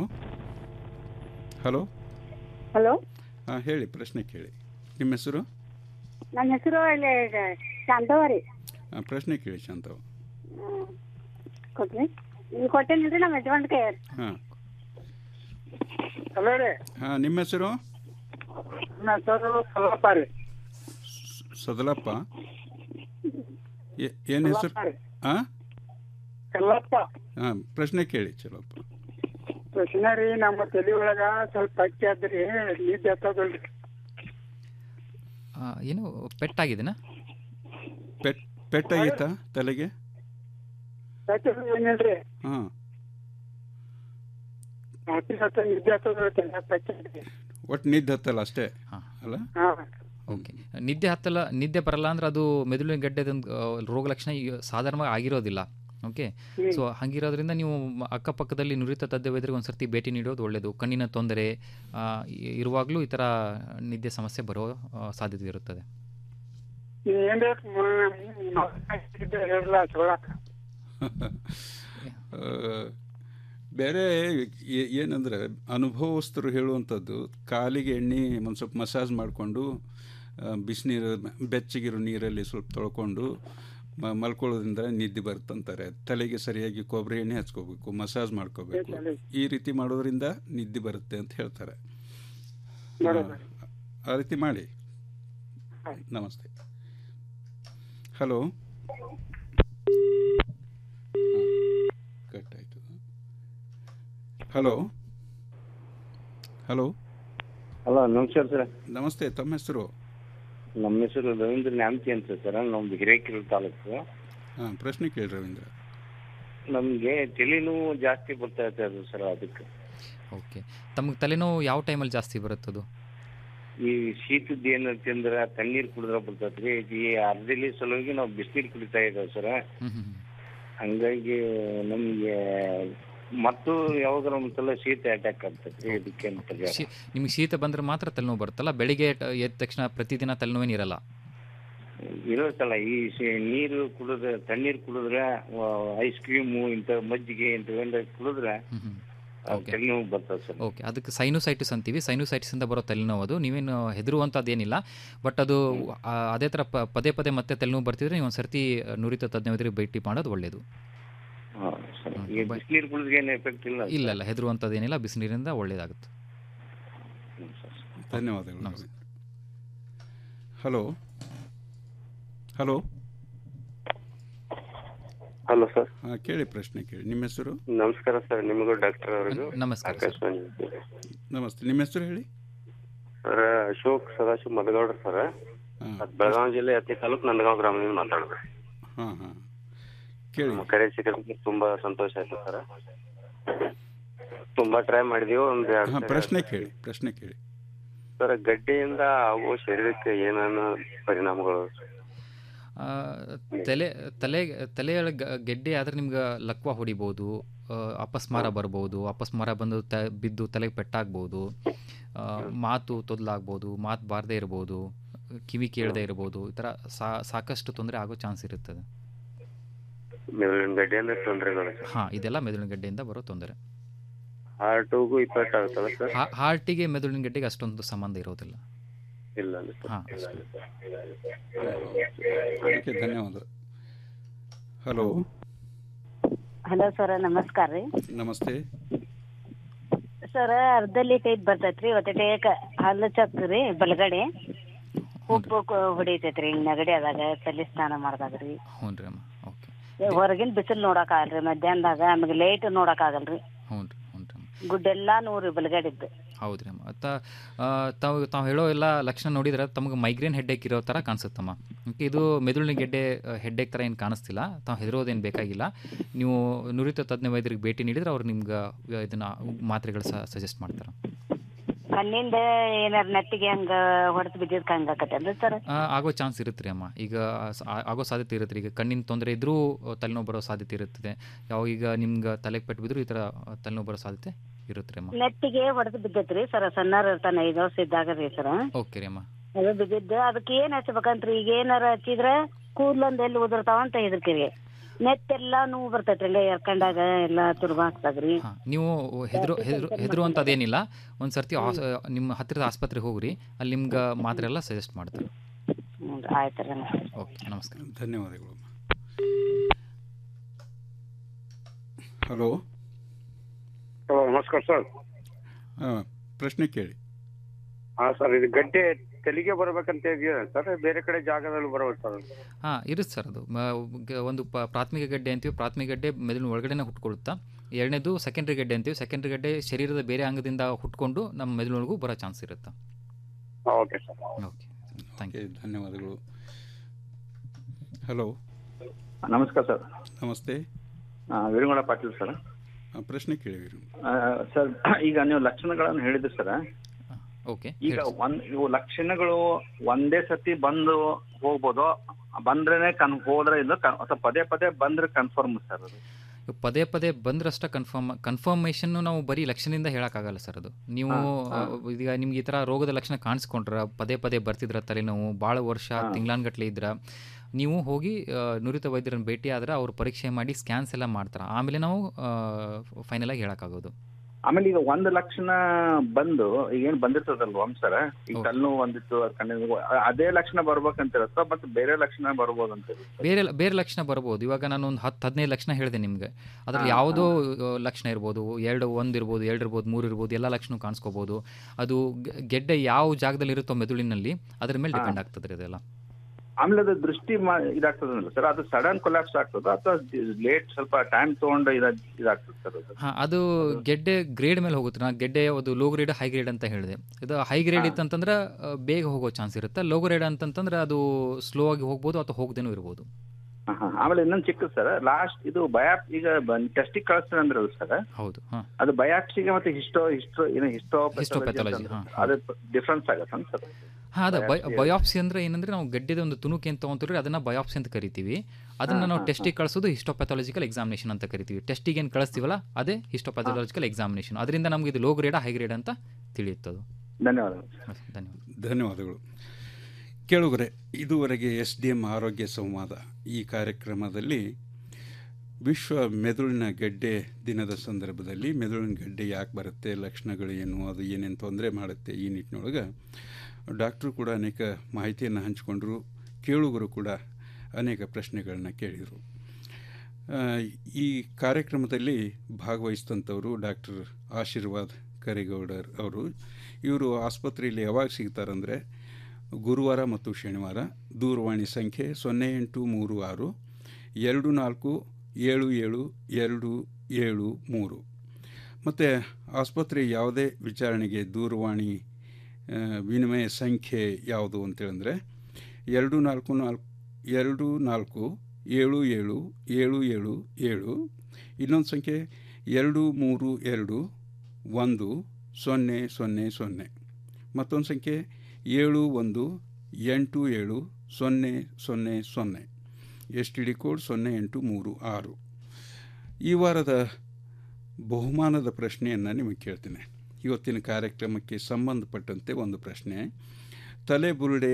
[SPEAKER 17] ಹಲೋ
[SPEAKER 22] ಹಲೋ
[SPEAKER 17] ಹಾಂ ಹೇಳಿ ಪ್ರಶ್ನೆ ಕೇಳಿ ನಿಮ್ಮ ಹೆಸರು
[SPEAKER 22] ನನ್ನ ಹೆಸರು ಇಲ್ಲಿ ಶಾಂತವ ರೀ
[SPEAKER 17] ಹಾಂ ಪ್ರಶ್ನೆ ಕೇಳಿ ಶಾಂತವ್
[SPEAKER 22] ಕೊಟ್ರಿ ನೀವು ಕೊಟ್ಟೇನಿಲ್ರಿ ನಮ್ಮ ಯಜಮಾನ್ ಕೈಯಾರ
[SPEAKER 17] ಹಾಂ
[SPEAKER 21] ಹಲೋ ರೀ
[SPEAKER 17] ಹಾಂ ನಿಮ್ಮ ಹೆಸರು
[SPEAKER 21] ನನ್ನ ಹೆಸರು ಸಲ್ಲಪ್ಪ ರೀ
[SPEAKER 17] ಸದಲಪ್ಪ ಏನು ಹೆಸರು
[SPEAKER 21] ಸಲ್ಲಪ್ಪ ರೀ.
[SPEAKER 17] ಹಾಂ
[SPEAKER 21] ಕಲ್ಲಪ್ಪ
[SPEAKER 17] ಹಾಂ ಪ್ರಶ್ನೆ ಕೇಳಿ ಚಲೋಪ್ಪ
[SPEAKER 21] ಪ್ರಶ್ನೆ ರೀ ನಮ್ಮ ತಲೆ ಒಳಗ ಸ್ವಲ್ಪ ಅಕ್ಕಿ ಆದ್ರಿ ನಿದ್ದೆ ಹತ್ತದಲ್ರಿ
[SPEAKER 18] ಆ, ಏನು ಪೆಟ್ಟಾಗಿದೆನಾ
[SPEAKER 17] ಪೆಟ್ ಪೆಟ್ಟಾಗಿತ್ತಾ ತಲೆಗೆ
[SPEAKER 21] ಏನಿಲ್ರಿ
[SPEAKER 17] ಹಾಂ
[SPEAKER 21] ರಾತ್ರಿ ಹತ್ತ ನಿದ್ದೆ ಹತ್ತದ್ರಿ ತಲೆ ಪಚ್ಚಿ
[SPEAKER 17] ಒಟ್ಟು ನಿದ್ದೆ ಹತ್ತಲ್ಲ ಅಷ್ಟೇ ಅಲ್ಲ
[SPEAKER 21] ಹಾ
[SPEAKER 18] ಓಕೆ ನಿದ್ದೆ ಹತ್ತಲ್ಲ ನಿದ್ದೆ ಬರಲ್ಲ ಅಂದ್ರೆ ಅದು ಮೆದುಳಿನ ಗಡ್ಡೆದೊಂದು ಆ, ರೋಗ ಲಕ್ಷಣ ಈ ಸಾಧಾರಣವಾಗಿ ಆಗಿರೋದಿಲ್ಲ ಓಕೆ ಸೊ ಹಾಗಿರೋದ್ರಿಂದ ನೀವು ಮ- ಅಕ್ಕಪಕ್ಕದಲ್ಲಿ ನುರಿತ ತಜ್ಞ ವೈದ್ಯರಿಗೆ ಒಂದು ಸರ್ತಿ ಭೇಟಿ ನೀಡೋದು ಒಳ್ಳೆಯದು ಕಣ್ಣಿನ ತೊಂದರೆ ಆ, ಇ- ಇರುವಾಗಲೂ ಈ ಥರ ನಿದ್ದೆ ಸಮಸ್ಯೆ ಬರೋ ಆ, ಸಾಧ್ಯತೆ ಇರುತ್ತದೆ
[SPEAKER 21] ಏನ್ ಹೇಳಲ್ಲ ಚೋಳಕ
[SPEAKER 17] ಆ, ಬೇರೆ ಏ- ಏನಂದ್ರೆ ಅನುಭವಸ್ಥರು ಹೇಳುವಂಥದ್ದು ಕಾಲಿಗೆ ಎಣ್ಣೆ ಒಂದು ಸ್ವಲ್ಪ ಮಸಾಜ್ ಮಾಡಿಕೊಂಡು ಬಿಸಿನೀರು ಬೆಚ್ಚಗಿರೋ ನೀರಲ್ಲಿ ಸ್ವಲ್ಪ ತೊಳ್ಕೊಂಡು ಮ- ಮಲ್ಕೊಳ್ಳೋದ್ರಿಂದ ನಿದ್ದೆ ಬರುತ್ತಂತಾರೆ ತಲೆಗೆ ಸರಿಯಾಗಿ ಕೊಬ್ಬರಿ ಎಣ್ಣೆ ಹಚ್ಕೋಬೇಕು ಮಸಾಜ್ ಮಾಡ್ಕೋಬೇಕು ಈ ರೀತಿ ಮಾಡೋದ್ರಿಂದ ನಿದ್ದೆ ಬರುತ್ತೆ ಅಂತ ಹೇಳ್ತಾರೆ
[SPEAKER 21] ಬರೋಬ್ಬರಿ.
[SPEAKER 17] ಆ ರೀತಿ ಮಾಡಿ ನಮಸ್ತೆ ಹಲೋ ಕಟ್ ಆಯಿತು ಹಲೋ ಹಲೋ
[SPEAKER 3] ಹಲೋ ನಮಸ್ಕಾರ ಸರ್
[SPEAKER 17] ನಮಸ್ತೆ ತಮ್ಮ ಹೆಸರು
[SPEAKER 3] ನಮ್ಮ ಹೆಸರು ರವೀಂದ್ರ ನ್ಯಾಮತಿ ಅಂತ ಸರ್ ನಮ್ದು ಹಿರೇಕೆರೂರು ತಾಲೂಕು
[SPEAKER 17] ಹಾಂ ಪ್ರಶ್ನೆ ಕೇಳಿ ರವೀಂದ್ರ
[SPEAKER 3] ನಮಗೆ ತಲೆನೋವು ಜಾಸ್ತಿ ಬರ್ತಾ ಇರ್ತದೆ ಸರ್ ಅದಕ್ಕೆ
[SPEAKER 18] ಓಕೆ ತಮಗೆ ತಲೆನೋವು ಯಾವ ಟೈಮಲ್ಲಿ ಜಾಸ್ತಿ ಬರುತ್ತದು
[SPEAKER 3] ಈ ಶೀತದ ಏನು ತಿಂದ್ರೆ ತಣ್ಣೀರು ಕುಡಿದ್ರೆ ಬರ್ತೈತ್ರಿ ಈ ಅರ್ಧಲಿ ಸಲುವಾಗಿ ನಾವು ಬಿಸಿನೀರು ಕುಡಿತಾ ಇದ್ದೇವೆ ಸರ್ ಹಂಗಾಗಿ ನಮಗೆ ಮತ್ತು ಯಾವಾಗಾರ ಒಂದ್ಸಲ ಶೀತ ಅಟ್ಯಾಕ್ ಆಗ್ತೈತ್ರಿ ಇದಕ್ಕೆ ಅಂತ
[SPEAKER 18] ಶೀ ನಿಮಗೆ ಶೀತ ಬಂದರೆ ಮಾತ್ರ ತಲೆನೋವು ಬರುತ್ತಲ್ಲ ಬೆಳಿಗ್ಗೆ ಟ- ಎದ್ದ ತಕ್ಷಣ ಪ್ರತಿದಿನ ತಲೆನೋವೇನು ಇರಲ್ಲ
[SPEAKER 3] ಇರೋತ್ತಲ್ಲ ಈ ಶಿ- ನೀರು ಕುಡಿದ್ರೆ ತಣ್ಣೀರು ಕುಡಿದ್ರೆ ಐಸ್ ಕ್ರೀಮು ಇಂಥ ಮಜ್ಜಿಗೆ ಇಂಥವೆಲ್ಲ ಕುಡಿದ್ರೆ ಆ, ತಲೆನೋವು ಬರ್ತದೆ ಸರ್
[SPEAKER 18] ಓಕೆ ಅದಕ್ಕೆ ಸೈನುಸೈಟಿಸ್ ಅಂತೀವಿ ಸೈನುಸೈಟಿಸಿಂದ ಬರೋ ತಲೆನೋವು ಅದು ನೀವೇನು ಹೆದರುವಂಥದ್ದೇನಿಲ್ಲ ಬಟ್ ಅದು ಆ, ಅದೇ ಥರ ಪ- ಪದೇ ಪದೇ ಮತ್ತೆ ತಲೆನೋವು ಬರ್ತಿದ್ರೆ ನೀವು ಒಂದು ಸರ್ತಿ ನುರಿತ ತಜ್ಞರಿಗೆ ಭೇಟಿ ಮಾಡೋದು ಒಳ್ಳೆಯದು
[SPEAKER 3] ಹಾಂ ಸರ್ ಈ ಬಿಸಿನೀರು ಕುಡಿದ್ರೆ ಏನು ಎಫೆಕ್ಟ್ ಇಲ್ಲ
[SPEAKER 18] ಇಲ್ಲ ಇಲ್ಲ ಹೆದರುವಂಥದ್ದೇನಿಲ್ಲ ಬಿಸಿನೀರಿಂದ ಒಳ್ಳೆಯದಾಗುತ್ತೆ
[SPEAKER 17] ಧನ್ಯವಾದಗಳು ಹಲೋ ಹಲೋ
[SPEAKER 3] ಹಲೋ ಸರ್
[SPEAKER 17] ಹಾಂ ಕೇಳಿ ಪ್ರಶ್ನೆ ಕೇಳಿ ನಿಮ್ಮ ಹೆಸರು
[SPEAKER 3] ನಮಸ್ಕಾರ ಸರ್ ನಿಮಗೂ ಡಾಕ್ಟರ್ ಅವರಿಗೂ
[SPEAKER 18] ನಮಸ್ಕಾರ
[SPEAKER 3] ಆಕಾಶವಾಣಿ
[SPEAKER 17] ನಮಸ್ತೆ ನಿಮ್ಮ ಹೆಸರು ಹೇಳಿ
[SPEAKER 3] ಸರ್ ಅಶೋಕ್ ಸದಾಶಿವ್ ಮದಗೌಡ್ರ ಸರ್ ಅದ್ ಬೆಳಗಾವಿ ಜಿಲ್ಲೆ ಅತಿ ತಾಲೂಕು ನಂದಗಾಂವ್ ಗ್ರಾಮದಿಂದ ಮಾತಾಡೋದು
[SPEAKER 17] ಹಾಂ ಹಾಂ ಕೇಳಿ
[SPEAKER 3] ನಮ್ಮ ಕರೆ ಸಿಗೋದಕ್ಕೆ ತುಂಬಾ ಸಂತೋಷ ಆಯ್ತು ಸರ್ ತುಂಬಾ ಟ್ರೈ ಮಾಡಿದೀವಿ ಒಂದ್
[SPEAKER 17] ಹಾಂ
[SPEAKER 3] ಎರಡು
[SPEAKER 17] ಪ್ರಶ್ನೆ ಕೇಳಿ ಪ್ರಶ್ನೆ ಕೇಳಿ
[SPEAKER 3] ಸರ್ ಗಡ್ಡೆಯಿಂದ ಆಗುವ ಶರೀರಕ್ಕೆ ಏನೇನು ಪರಿಣಾಮಗಳು
[SPEAKER 18] ಆ, ತಲೆ ತಲೆ ತಲೆಯೊಳ ಗ- ಗೆಡ್ಡೆ ಆದರೆ ನಿಮ್ಗೆ ಲಕ್ವ ಹೊಡಿಬೋದು ಆ, ಅಪಸ್ಮಾರ ಬರ್ಬೋದು ಅಪಸ್ಮಾರ ಬಂದು ತ ಬಿದ್ದು ತಲೆಗೆ ಪೆಟ್ಟಾಗ್ಬೋದು ಆ, ಮಾತು ತೊದಲಾಗ್ಬೋದು ಮಾತು ಬಾರದೇ ಇರ್ಬೋದು ಕಿವಿ ಕೇಳದೇ ಇರ್ಬೋದು ಈ ಥರ ಸಾ ಸಾಕಷ್ಟು ತೊಂದರೆ ಆಗೋ ಚಾನ್ಸ್ ಇರುತ್ತದೆ
[SPEAKER 3] ಮೆದುಳಿನ ಗಡ್ಡೆಯಿಂದ ತೊಂದರೆಗಳು
[SPEAKER 18] ಹಾಂ ಇದೆಲ್ಲ ಮೆದುಳಿನ ಗಡ್ಡೆಯಿಂದ ಬರೋ ತೊಂದರೆ
[SPEAKER 3] ಹಾರ್ಟಿಗೂ ಇಫೆಕ್ಟ್ ಆಗ್ತದೆ ಸರ್
[SPEAKER 18] ಹಾ- ಹಾರ್ಟಿಗೆ ಮೆದುಳಿನ ಗಡ್ಡೆಗೆ ಅಷ್ಟೊಂದು ಸಂಬಂಧ ಇರೋದಿಲ್ಲ
[SPEAKER 3] ಇಲ್ಲ ಅಲ್ಲ ಸರ್
[SPEAKER 18] ಹಾಂ
[SPEAKER 17] ಓಕೆ ಧನ್ಯವಾದ ಹಲೋ
[SPEAKER 22] ಹಲೋ ಸರ್ ನಮಸ್ಕಾರ ರೀ
[SPEAKER 17] ನಮಸ್ತೆ
[SPEAKER 22] ಸರ್ ಅರ್ಧ ಲೀಟರ್ ಬರ್ತೈತ್ರಿ ಒತ್ತಟೆ ಹಲ್ಲು ಚಕ್ರಿ ಬಲಗಡೆ ಉಪ್ಪು ಕ- ಹೊಡಿತೈತ್ರಿ ಹಿಂಗ್ ನೆಗಡಿ ಆದಾಗ ತಲೆ ಸ್ನಾನ ಮಾಡಿದಾಗ ರೀ
[SPEAKER 18] ಹ್ಞೂ ರೀ ಅಮ್ಮ ಓಕೆ
[SPEAKER 22] ಹೊರಗಿನ ಬಿಸಿಲು ನೋಡಕ್ ಆಗಲ್ರಿ ಮಧ್ಯಾಹ್ನದಾಗ ಆಮೇಲೆ ಲೈಟ್ ನೋಡಕ್ ಆಗಲ್ರಿ
[SPEAKER 18] ಹ್ಞೂ ರೀ ಹ್ಞೂ ರೀ ಅಮ್ಮ
[SPEAKER 22] ಗುಡ್ಡೆಲ್ಲಾ ನೂರಿ ಬಲಗಡಿದ್ದು
[SPEAKER 18] ಹೌದ್ರಿ ಅಮ್ಮ ಅತ್ತ ಆ, ತಾವು ತಾವು ಹೇಳೋ ಎಲ್ಲ ಲಕ್ಷಣ ನೋಡಿದ್ರೆ ತಮಗೆ ಮೈಗ್ರೇನ್ ಹೆಡ್ಡೇಕ್ ಇರೋ ಥರ ಕಾಣಿಸುತ್ತಮ್ಮ ಓಕೆ ಇದು ಮೆದುಳಿನ ಗೆಡ್ಡೆ ಹೆಡ್ಡೇಕ್ ಥರ ಏನು ಕಾಣಿಸ್ತಿಲ್ಲ ತಾವು ಹೆದರೋದೇನು ಬೇಕಾಗಿಲ್ಲ ನೀವು ನುರಿತ ತಜ್ಞ ವೈದ್ಯರಿಗೆ ಭೇಟಿ ನೀಡಿದ್ರೆ ಅವ್ರು ನಿಮ್ಗೆ ಇದನ್ನು ಮಾತ್ರೆಗಳು ಸಹ ಸಜೆಸ್ಟ್ ಮಾಡ್ತಾರೆ
[SPEAKER 22] ಕಣ್ಣಿಂದ ಏನಾರ ನೆತ್ತಿಗೆ ಹಂಗ ಹೊಡೆದು ಬಿದ್ದಿದ್ ಹಂಗ ಆಕತ್ತೇನ್ರಿ ಸರ್
[SPEAKER 18] ಆ, ಆಗೋ ಚಾನ್ಸ್ ಇರುತ್ತೆ ರೀ ಅಮ್ಮ ಈಗ ಸ- ಆ- ಆಗೋ ಸಾಧ್ಯತೆ ಇರುತ್ತೆ ರೀ ಈಗ ಕಣ್ಣಿನ ತೊಂದರೆ ಇದ್ದರೂ ತಲೆನೋವು ಬರೋ ಸಾಧ್ಯತೆ ಇರುತ್ತದೆ ಯಾವ ಈಗ ನಿಮ್ಗೆ ತಲೆಗೆ ಪೆಟ್ಟು ಬಿದ್ದರೂ ಈ ಥರ ತಲೆನೋವು ಬರೋ ಸಾಧ್ಯತೆ ಇರುತ್ತೆ ರೀ ಅಮ್ಮ
[SPEAKER 22] ನೆತ್ತಿಗೆ ಹೊಡೆದು ಬಿದ್ದೈತ್ರಿ ಸರ್ ಸಣ್ಣರ್ ಇರ್ತಾನ ಐದು ವರ್ಷ ಇದ್ದಾಗ ರೀ ಸರ್
[SPEAKER 18] ಓಕೆ ರೀ ಅಮ್ಮ
[SPEAKER 22] ಅದು ಬಿದ್ದಿದ್ದು ಅದಕ್ಕೆ ಏನ್ ಹಚ್ಬೇಕಂತ್ರಿ ಈಗ ಏನಾರ ಹಚ್ಚಿದ್ರ ಕೂದ್ಲೊಂದ್ ಎಲ್ಲಿ ಉದುರ್ತಾವ ಅಂತ ಹೆದರ್ಕಿರಿ ನೆತ್ತೆಲ್ಲಾ ನೋವು ಬರ್ತೈತ್ರಿ ಹಂಗ ಎರ್ಕಂಡಾಗ ಎಲ್ಲಾ ತುರ್ಬ ಆಗ್ತದ್ರಿ
[SPEAKER 18] ನೀವು ಹೆದರು ಹೆದರು ಹೆದರುವಂಥದ್ದೇನಿಲ್ಲ ಒಂದು ಸರ್ತಿ ಹಾಸ್ ನಿಮ್ಮ ಹತ್ತಿರದ ಆಸ್ಪತ್ರೆಗೆ ಹೋಗ್ರಿ ಅಲ್ಲಿ ನಿಮ್ಗೆ ಮಾತ್ರೆ ಎಲ್ಲ ಸಜೆಸ್ಟ್ ಮಾಡ್ತಾರೆ
[SPEAKER 22] ಹ್ಞೂ ಆಯ್ತು ರೀ
[SPEAKER 18] ಓಕೆ ನಮಸ್ಕಾರ
[SPEAKER 17] ಧನ್ಯವಾದಗಳು ಹಲೋ
[SPEAKER 21] ಹಲೋ ನಮಸ್ಕಾರ ಸರ್
[SPEAKER 17] ಹಾಂ ಪ್ರಶ್ನೆ ಕೇಳಿ
[SPEAKER 21] ಹಾ ಸರ್ ಇದು ಗಡ್ಡೆ ತೆಲಿಗೆ ಬರ್ಬೇಕಂತ ಇದೆಯಾ ಸರ್ ಬೇರೆ ಕಡೆ ಜಾಗದಲ್ಲಿ ಬರಬೇಕು ಸರ್
[SPEAKER 18] ಹಾಂ ಇರುತ್ತೆ ಸರ್ ಅದು ಮ- ಗ- ಒಂದು ಪ ಪ್ರಾಥಮಿಕ ಗಡ್ಡೆ ಅಂತೀವಿ ಪ್ರಾಥಮಿಕ ಗಡ್ಡೆ ಮೆದುಳಿನ ಒಳಗಡೆನೇ ಹುಟ್ಕೊಳುತ್ತಾ ಎರಡನೇದು ಸೆಕೆಂಡ್ರಿ ಗಡ್ಡೆ ಅಂತೀವಿ ಸೆಕೆಂಡ್ರಿ ಗಡ್ಡೆ ಶರೀರದ ಬೇರೆ ಅಂಗದಿಂದ ಹುಟ್ಕೊಂಡು ನಮ್ಮ ಮೆದುಳಿನೊಳಗೂ ಬರೋ ಚಾನ್ಸ್ ಇರುತ್ತೆ
[SPEAKER 21] okay sir
[SPEAKER 18] okay thank
[SPEAKER 17] you ಧನ್ಯವಾದಗಳು ಹಲೋ
[SPEAKER 5] ನಮಸ್ಕಾರ ಸರ್
[SPEAKER 17] ನಮಸ್ತೆ
[SPEAKER 5] ವೀರಗೌಡ ಪಾಟೀಲ್ ಸರ್
[SPEAKER 17] ಆ, ಪ್ರಶ್ನೆ ಕೇಳಿ ವೀರು.
[SPEAKER 5] ಆ, ಸರ್ ಈಗ ನೀವು ಲಕ್ಷಣಗಳನ್ನು ಹೇಳಿದ್ರಿ ಸರ್
[SPEAKER 18] ಓಕೆ
[SPEAKER 5] ಈಗ ಒಂದ್ ಇವು ಲಕ್ಷಣಗಳು ಒಂದೇ ಸತಿ ಬಂದು ಹೋಗ್ಬೋದು ಬಂದ್ರೇನೆ ಕನ್ ಹೋದ್ರೆ ಇಲ್ಲ ಕನ್- ಅಥವಾ ಪದೇ ಪದೇ ಬಂದ್ರೆ ಕನ್ಫರ್ಮ್ ಸರ್ ಅದು
[SPEAKER 18] ಪದೇ ಪದೇ ಬಂದ್ರಷ್ಟ ಕನ್ಫರ್ಮ್ ಕನ್ಫರ್ಮೇಷನ್ ನಾವು ಬರೀ ಲಕ್ಷಣದಿಂದ ಹೇಳೋಕ್ಕಾಗಲ್ಲ ಸರ್ ಅದು ನೀವು
[SPEAKER 5] ಹಾ, ಹಾ.
[SPEAKER 18] ಆ, ಈಗ ನಿಮ್ಗೆ ಈ ಥರ ರೋಗದ ಲಕ್ಷಣ ಕಾಣಿಸ್ಕೊಂಡ್ರ ಪದೇ ಪದೇ ಬರ್ತಿದ್ರ ತಲೆನೋವು ಭಾಳ ವರ್ಷ ತಿಂಗ್ಳಾನ್ಗಟ್ಲೆ ಇದ್ರ ನೀವು ಹೋಗಿ ಆ, ನುರಿತ ವೈದ್ಯರನ್ನ ಭೇಟಿ ಆದ್ರೆ ಅವ್ರು ಪರೀಕ್ಷೆ ಮಾಡಿ ಸ್ಕ್ಯಾನ್ಸ್ ಎಲ್ಲ ಮಾಡ್ತಾರೆ ಆಮೇಲೆ ನಾವು ಫೈನಲ್ ಆಗಿ ಹೇಳೋಕ್ಕಾಗೋದು
[SPEAKER 5] ಆಮೇಲೆ ಈಗ ಒಂದ್ ಲಕ್ಷಣ ಬಂದು ಈಗ ಏನ್ ಬಂದಿರ್ತದಲ್ವಾ ಸರ್ ಈಗ ತಲೆನೋವು ಬಂದಿತ್ತು ಅದ್ ಕಣ್ಣಿನ ನೋವು, ಅ- ಅದೇ ಲಕ್ಷಣ ಬರ್ಬೇಕಂತಿರುತ್ತೋ ಮತ್ತೆ ಬೇರೆ ಲಕ್ಷಣ ಬರ್ಬೋದು ಅಂತ
[SPEAKER 18] ಬೇರೆ ಬೇರೆ ಲಕ್ಷಣ ಬರ್ಬೋದು ಇವಾಗ ನಾನು ಒಂದು ಹತ್ತು ಹದಿನೈದು ಲಕ್ಷಣ ಹೇಳಿದೆ ನಿಮಗೆ ಅದ್ರಲ್ಲಿ
[SPEAKER 5] ಹಾ,
[SPEAKER 18] ಯಾವುದೋ ಆ, ಲಕ್ಷಣ ಇರ್ಬೋದು ಎರಡು ಒಂದು ಇರ್ಬೋದು ಎರಡು ಇರ್ಬೋದು ಮೂರು ಇರ್ಬೋದು ಎಲ್ಲ ಲಕ್ಷಣ ಕಾಣಿಸ್ಕೋಬೋದು ಅದು ಗೆ- ಗೆಡ್ಡೆ ಯಾವ ಜಾಗದಲ್ಲಿ ಇರುತ್ತೋ ಮೆದುಳಿನಲ್ಲಿ ಅದ್ರ ಮೇಲೆ
[SPEAKER 5] ಹಾ.
[SPEAKER 18] ಡಿಪೆಂಡ್ ಆಗ್ತದೆ ರೀ ಅದೆಲ್ಲ
[SPEAKER 5] ಆಮೇಲೆ ಅದು ದೃಷ್ಟಿ ಮಾ- ಇದಾಗ್ತದಲ್ಲ ಸರ್ ಅದು ಸಡನ್ ಕೊಲಾಪ್ಸ್ ಆಗ್ತದ ಅಥವಾ ಲೇಟ್ ಸ್ವಲ್ಪ ಟೈಮ್ ತಗೊಂಡು ಇದ ಇದಾಗ್ತದೆ ಸರ್ ಅದು
[SPEAKER 18] ಹಾಂ ಅದು ಗೆಡ್ಡೆ ಗ್ರೇಡ್ ಮೇಲೆ ಹೋಗುತ್ತೆ ನಾ ಗೆಡ್ಡೆ ಅದು ಲೋ ಗ್ರೇಡ್ ಹೈ ಗ್ರೇಡ್ ಅಂತ ಹೇಳಿದೆ ಇದು ಹೈ ಗ್ರೇಡ್ ಇತ್ತಂತಂದ್ರೆ ಆ, ಬೇಗ ಹೋಗೋ ಚಾನ್ಸ್ ಇರುತ್ತೆ ಲೋ ಗ್ರೇಡ್ ಅಂತಂತಂದ್ರೆ ಅದು ಸ್ಲೋ ಆಗಿ ಹೋಗ್ಬೋದು ಅಥವಾ ಹೋಗ್ದೇನೂ ಇರ್ಬೋದು
[SPEAKER 5] ಹಾ, ಹಾ. ಆಮೇಲೆ ಇನ್ನೊಂದು ಚಿಕ್ಕದು ಸರ್ ಲಾಸ್ಟ್ ಇದು ಬಯಾಪ್ ಈಗ ಟೆಸ್ಟಿಗೆ ಕಳಿಸ್ತಾರೆ ಅಂದ್ರಲ್ಲ ಸರ್
[SPEAKER 18] ಹೌದು ಹಾಂ
[SPEAKER 5] ಅದು ಬಯಾಪ್ಸಿಗೆ ಮತ್ತೆ ಹಿಸ್ಟೋ ಹಿಸ್ಟೋ ಏನು ಹಿಸ್ಟೋ
[SPEAKER 18] Histopathology, ಹಾ, ಹಾ.
[SPEAKER 5] ಅದು ಡಿಫ್ರೆನ್ಸ್ ಆಗತ್ತೆ ಸರ್
[SPEAKER 18] ಹಾಂ ಅದ
[SPEAKER 5] Biopsy-
[SPEAKER 18] ಬಯಾಪ್ಸಿ ಅಂದ್ರೆ ಏನಂದ್ರೆ ನಾವು ಗಡ್ಡೆದ ಒಂದು ತುಣುಕಿ ಅಂತ ತಗೊಂತೀವಿ ಅದನ್ನ ಬಯಾಪ್ಸಿ ಅಂತ ಕರಿತೀವಿ ಅದನ್ನ
[SPEAKER 5] ಹಾ,
[SPEAKER 18] ನಾವು
[SPEAKER 5] ಹಾ,
[SPEAKER 18] ಟೆಸ್ಟಿಗೆ ಕಳಿಸೋದು ಹಿಸ್ಟೋಪ್ಯಾಥಾಲಜಿಕಲ್ ಎಕ್ಸಾಮಿನೇಷನ್ ಅಂತ ಕರಿತೀವಿ ಟೆಸ್ಟಿಗೆ ಏನು ಕಳಿಸ್ತೀವಲ್ಲ ಅದೇ ಹಿಸ್ಟೋಪ್ಯಾಥಾಲಜಿಕಲ್ ಎಕ್ಸಾಮಿನೇಷನ್ ಅದರಿಂದ ನಮ್ಗೆ ಇದು ಲೋ ಗ್ರೇಡ್ ಹೈ ಗ್ರೇಡ್ ಅಂತ ತಿಳಿಯುತ್ತದು
[SPEAKER 5] ಧನ್ಯವಾದಗಳು
[SPEAKER 18] ಧನ್ಯವಾದ
[SPEAKER 17] ಧನ್ಯವಾದಗಳು ಕೇಳುಗರೆ ಇದುವರೆಗೆ ಎಸ್ ಡಿ ಎಂ ಆರೋಗ್ಯ ಸಂವಾದ ಈ ಕಾರ್ಯಕ್ರಮದಲ್ಲಿ ವಿಶ್ವ ಮೆದುಳಿನ ಗೆಡ್ಡೆ ದಿನದ ಸಂದರ್ಭದಲ್ಲಿ ಮೆದುಳಿನ ಗೆಡ್ಡೆ ಯಾಕೆ ಬರುತ್ತೆ ಲಕ್ಷಣಗಳು ಏನು ಅದು ಏನೇನು ತೊಂದರೆ ಮಾಡುತ್ತೆ ಈ ನಿಟ್ಟಿನೊಳಗೆ ಡಾಕ್ಟ್ರು ಕೂಡ ಅನೇಕ ಮಾಹಿತಿಯನ್ನು ಹಂಚಿಕೊಂಡ್ರು ಕೇಳುಗರು ಕೂಡ ಅನೇಕ ಪ್ರಶ್ನೆಗಳನ್ನ ಕೇಳಿದರು ಆ, ಈ ಕಾರ್ಯಕ್ರಮದಲ್ಲಿ ಭಾಗವಹಿಸಿದಂಥವರು ಡಾಕ್ಟರ್ ಆಶೀರ್ವಾದ್ ಕರಿಗೌಡರ್ ಅವರು ಇವರು ಆಸ್ಪತ್ರೆಯಲ್ಲಿ ಯಾವಾಗ ಸಿಗ್ತಾರಂದರೆ ಗುರುವಾರ ಮತ್ತು ಶನಿವಾರ ದೂರವಾಣಿ ಸಂಖ್ಯೆ ಸೊನ್ನೆ ಎಂಟು ಮೂರು ಆರು ಎರಡು ನಾಲ್ಕು ಏಳು ಏಳು ಎರಡು ಏಳು ಮೂರು ಮತ್ತು ಆಸ್ಪತ್ರೆ ಯಾವುದೇ ವಿಚಾರಣೆಗೆ ದೂರವಾಣಿ ಆ, ವಿನಿಮಯ ಸಂಖ್ಯೆ ಯಾವುದು ಅಂತೇಳಿದ್ರೆ ಎರಡು ನಾಲ್ಕು ನಾಲ್ಕು ಎರಡು ನಾಲ್ಕು ಏಳು ಏಳು ಏಳು ಏಳು ಏಳು ಇನ್ನೊಂದು ಸಂಖ್ಯೆ ಎರಡು ಮೂರು ಎರಡು ಒಂದು ಸೊನ್ನೆ ಸೊನ್ನೆ ಸೊನ್ನೆ ಮತ್ತೊಂದು ಸಂಖ್ಯೆ ಏಳು ಒಂದು ಎಂಟು ಏಳು ಸೊನ್ನೆ ಸೊನ್ನೆ ಸೊನ್ನೆ ಎಸ್ ಟಿ ಡಿ ಕೋಡ್ ಸೊನ್ನೆ ಎಂಟು ಮೂರು ಆರು ಈ ವಾರದ ಬಹುಮಾನದ ಪ್ರಶ್ನೆಯನ್ನು ನಿಮಗೆ ಕೇಳ್ತೀನಿ ಇವತ್ತಿನ ಕಾರ್ಯಕ್ರಮಕ್ಕೆ ಸಂಬಂಧಪಟ್ಟಂತೆ ಒಂದು ಪ್ರಶ್ನೆ ತಲೆ ಬುರುಡೆ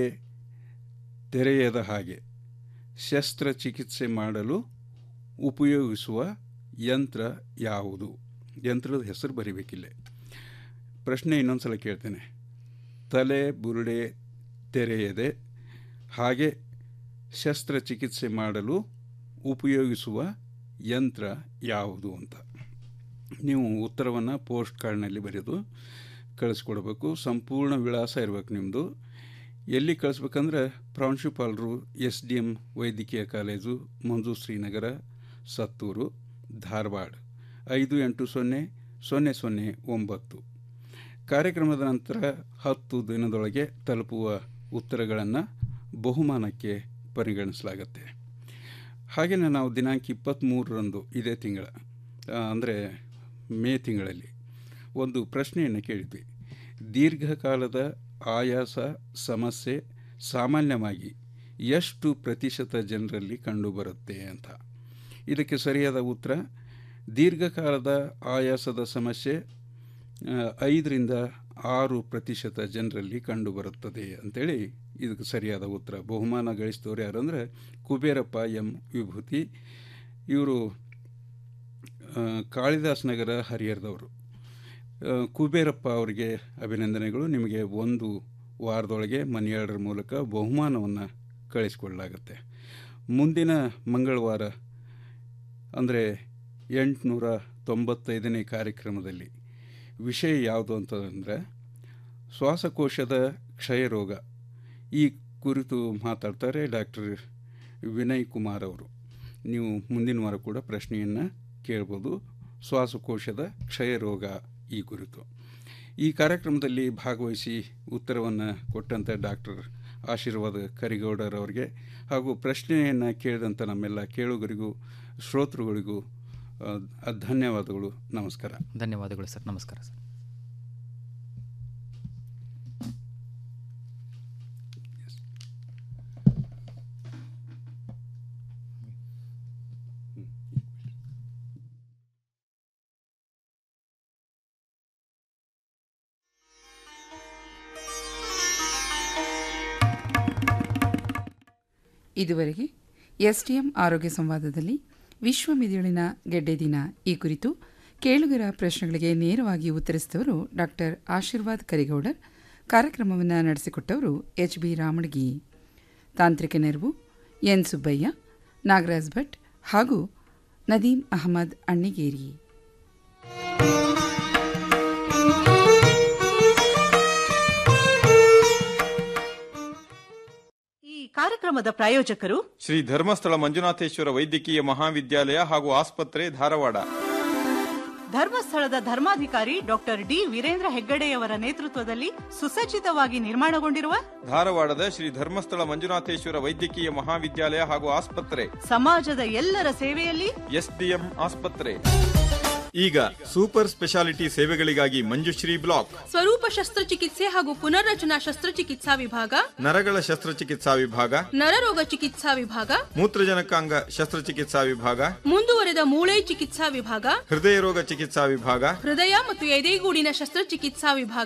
[SPEAKER 17] ತೆರೆಯದ ಹಾಗೆ ಶಸ್ತ್ರಚಿಕಿತ್ಸೆ ಮಾಡಲು ಉಪಯೋಗಿಸುವ ಯಂತ್ರ ಯಾವುದು ಯಂತ್ರದ ಹೆಸರು ಬರಿಬೇಕಿಲ್ಲ ಪ್ರಶ್ನೆ ಇನ್ನೊಂದು ಸಲ ಕೇಳ್ತೇನೆ ತಲೆ ಬುರುಡೆ ತೆರೆಯದೆ ಹಾಗೆ ಶಸ್ತ್ರಚಿಕಿತ್ಸೆ ಮಾಡಲು ಉಪಯೋಗಿಸುವ ಯಂತ್ರ ಯಾವುದು ಅಂತ ನೀವು ಉತ್ತರವನ್ನು ಪೋಸ್ಟ್ ಕಾರ್ಡ್ನಲ್ಲಿ ಬರೆದು ಕಳಿಸ್ಕೊಡ್ಬೇಕು ಸಂಪೂರ್ಣ ವಿಳಾಸ ಇರಬೇಕು ನಿಮ್ಮದು ಎಲ್ಲಿ ಕಳಿಸ್ಬೇಕಂದ್ರೆ ಪ್ರಾಂಶುಪಾಲರು ಎಸ್ ಡಿ ಎಮ್ ವೈದ್ಯಕೀಯ ಕಾಲೇಜು ಮಂಜು ಶ್ರೀನಗರ ಸತ್ತೂರು ಧಾರವಾಡ ಐದು ಎಂಟು ಸೊನ್ನೆ ಸೊನ್ನೆ ಸೊನ್ನೆ ಒಂಬತ್ತು ಕಾರ್ಯಕ್ರಮದ ನಂತರ ಹತ್ತು ದಿನದೊಳಗೆ ತಲುಪುವ ಉತ್ತರಗಳನ್ನು ಬಹುಮಾನಕ್ಕೆ ಪರಿಗಣಿಸಲಾಗುತ್ತೆ ಹಾಗೆಯೇ ನಾವು ದಿನಾಂಕ ಇಪ್ಪತ್ತ್ಮೂರರಂದು ಇದೇ ತಿಂಗಳ ಅಂದರೆ ಮೇ ತಿಂಗಳಲ್ಲಿ ಒಂದು ಪ್ರಶ್ನೆಯನ್ನು ಕೇಳಿದ್ವಿ ದೀರ್ಘಕಾಲದ ಆಯಾಸ ಸಮಸ್ಯೆ ಸಾಮಾನ್ಯವಾಗಿ ಎಷ್ಟು ಪ್ರತಿಶತ ಜನರಲ್ಲಿ ಕಂಡುಬರುತ್ತೆ ಅಂತ ಇದಕ್ಕೆ ಸರಿಯಾದ ಉತ್ತರ ದೀರ್ಘಕಾಲದ ಆಯಾಸದ ಸಮಸ್ಯೆ ಆ, ಐದರಿಂದ ಆರು ಪ್ರತಿಶತ ಜನರಲ್ಲಿ ಕಂಡುಬರುತ್ತದೆ ಅಂತೇಳಿ ಇದಕ್ಕೆ ಸರಿಯಾದ ಉತ್ತರ ಬಹುಮಾನ ಗಳಿಸಿದವರು ಯಾರಂದರೆ ಕುಬೇರಪ್ಪ ಎಂ ವಿಭೂತಿ ಇವರು ಆ, ಕಾಳಿದಾಸ್ ನಗರ ಹರಿಹರದವರು ಆ, ಕುಬೇರಪ್ಪ ಅವರಿಗೆ ಅಭಿನಂದನೆಗಳು ನಿಮಗೆ ಒಂದು ವಾರದೊಳಗೆ ಮನೆಯಾರ್ಡರ್ ಮೂಲಕ ಬಹುಮಾನವನ್ನು ಕಳಿಸ್ಕೊಡ್ಲಾಗುತ್ತೆ ಮುಂದಿನ ಮಂಗಳವಾರ ಅಂದರೆ ಎಂಟುನೂರ ತೊಂಬತ್ತೈದನೇ ಕಾರ್ಯಕ್ರಮದಲ್ಲಿ ವಿಷಯ ಯಾವುದು ಅಂತಂದರೆ ಶ್ವಾಸಕೋಶದ ಕ್ಷಯರೋಗ ಈ ಕುರಿತು ಮಾತಾಡ್ತಾರೆ ಡಾಕ್ಟರ್ ವಿನಯ್ ಕುಮಾರ್ ಅವರು ನೀವು ಮುಂದಿನ ವಾರ ಕೂಡ ಪ್ರಶ್ನೆಯನ್ನು ಕೇಳ್ಬೋದು ಶ್ವಾಸಕೋಶದ ಕ್ಷಯರೋಗ ಈ ಕುರಿತು ಈ ಕಾರ್ಯಕ್ರಮದಲ್ಲಿ ಭಾಗವಹಿಸಿ ಉತ್ತರವನ್ನು ಕೊಟ್ಟಂಥ ಡಾಕ್ಟರ್ ಆಶೀರ್ವಾದ ಕರಿಗೌಡರ್ ಅವರಿಗೆ ಹಾಗೂ ಪ್ರಶ್ನೆಯನ್ನು ಕೇಳಿದಂಥ ನಮ್ಮೆಲ್ಲ ಕೇಳುಗರಿಗೂ ಶ್ರೋತೃಗಳಿಗೂ ಆ, ಧನ್ಯವಾದಗಳು ನಮಸ್ಕಾರ
[SPEAKER 18] ಧನ್ಯವಾದಗಳು ಸರ್ ನಮಸ್ಕಾರ ಸರ್
[SPEAKER 1] ಇದುವರೆಗೆ ಎಸ್ಟಿಎಂ ಆರೋಗ್ಯ ಸಂವಾದದಲ್ಲಿ ವಿಶ್ವ ಮಿದುಳಿನ ಗೆಡ್ಡೆ ದಿನ ಈ ಕುರಿತು ಕೇಳುಗರ ಪ್ರಶ್ನೆಗಳಿಗೆ ನೇರವಾಗಿ ಉತ್ತರಿಸಿದವರು ಡಾಕ್ಟರ್ ಆಶೀರ್ವಾದ್ ಕರಿಗೌಡರ್ ಕಾರ್ಯಕ್ರಮವನ್ನು ನಡೆಸಿಕೊಟ್ಟವರು ಎಚ್ ಬಿ ರಾಮಣಗಿ ತಾಂತ್ರಿಕ ನೆರವು ಎನ್ ಸುಬ್ಬಯ್ಯ ನಾಗರಾಜ್ ಭಟ್ ಹಾಗೂ ನದೀಂ ಅಹಮದ್ ಅಣ್ಣಿಗೇರಿ
[SPEAKER 15] ಈ ಕಾರ್ಯಕ್ರಮದ ಪ್ರಾಯೋಜಕರು
[SPEAKER 16] ಶ್ರೀ ಧರ್ಮಸ್ಥಳ ಮಂಜುನಾಥೇಶ್ವರ ವೈದ್ಯಕೀಯ ಮಹಾವಿದ್ಯಾಲಯ ಹಾಗೂ ಆಸ್ಪತ್ರೆ ಧಾರವಾಡ
[SPEAKER 15] ಧರ್ಮಸ್ಥಳದ ಧರ್ಮಾಧಿಕಾರಿ ಡಾಕ್ಟರ್ ಡಿ ವೀರೇಂದ್ರ ಹೆಗ್ಗಡೆಯವರ ನೇತೃತ್ವದಲ್ಲಿ ಸುಸಜ್ಜಿತವಾಗಿ ನಿರ್ಮಾಣಗೊಂಡಿರುವ
[SPEAKER 16] ಧಾರವಾಡದ ಶ್ರೀ ಧರ್ಮಸ್ಥಳ ಮಂಜುನಾಥೇಶ್ವರ ವೈದ್ಯಕೀಯ ಮಹಾವಿದ್ಯಾಲಯ ಹಾಗೂ ಆಸ್ಪತ್ರೆ
[SPEAKER 15] ಸಮಾಜದ ಎಲ್ಲರ ಸೇವೆಯಲ್ಲಿ
[SPEAKER 16] ಎಸ್ಡಿಎಂ ಆಸ್ಪತ್ರೆ ಈಗ ಸೂಪರ್ ಸ್ಪೆಷಾಲಿಟಿ ಸೇವೆಗಳಿಗಾಗಿ ಮಂಜುಶ್ರೀ ಬ್ಲಾಕ್
[SPEAKER 6] ಸ್ವರೂಪ ಶಸ್ತ್ರಚಿಕಿತ್ಸೆ ಹಾಗೂ ಪುನರ್ರಚನಾ ಶಸ್ತ್ರಚಿಕಿತ್ಸಾ ವಿಭಾಗ
[SPEAKER 16] ನರಗಳ ಶಸ್ತ್ರಚಿಕಿತ್ಸಾ ವಿಭಾಗ
[SPEAKER 6] ನರರೋಗ ಚಿಕಿತ್ಸಾ ವಿಭಾಗ
[SPEAKER 16] ಮೂತ್ರಜನಕಾಂಗ ಶಸ್ತ್ರಚಿಕಿತ್ಸಾ ವಿಭಾಗ
[SPEAKER 6] ಮುಂದುವರೆದ ಮೂಳೆ ಚಿಕಿತ್ಸಾ ವಿಭಾಗ
[SPEAKER 16] ಹೃದಯ ರೋಗ ಚಿಕಿತ್ಸಾ ವಿಭಾಗ
[SPEAKER 6] ಹೃದಯ ಮತ್ತು ಎದೆಗೂಡಿನ ಶಸ್ತ್ರಚಿಕಿತ್ಸಾ ವಿಭಾಗ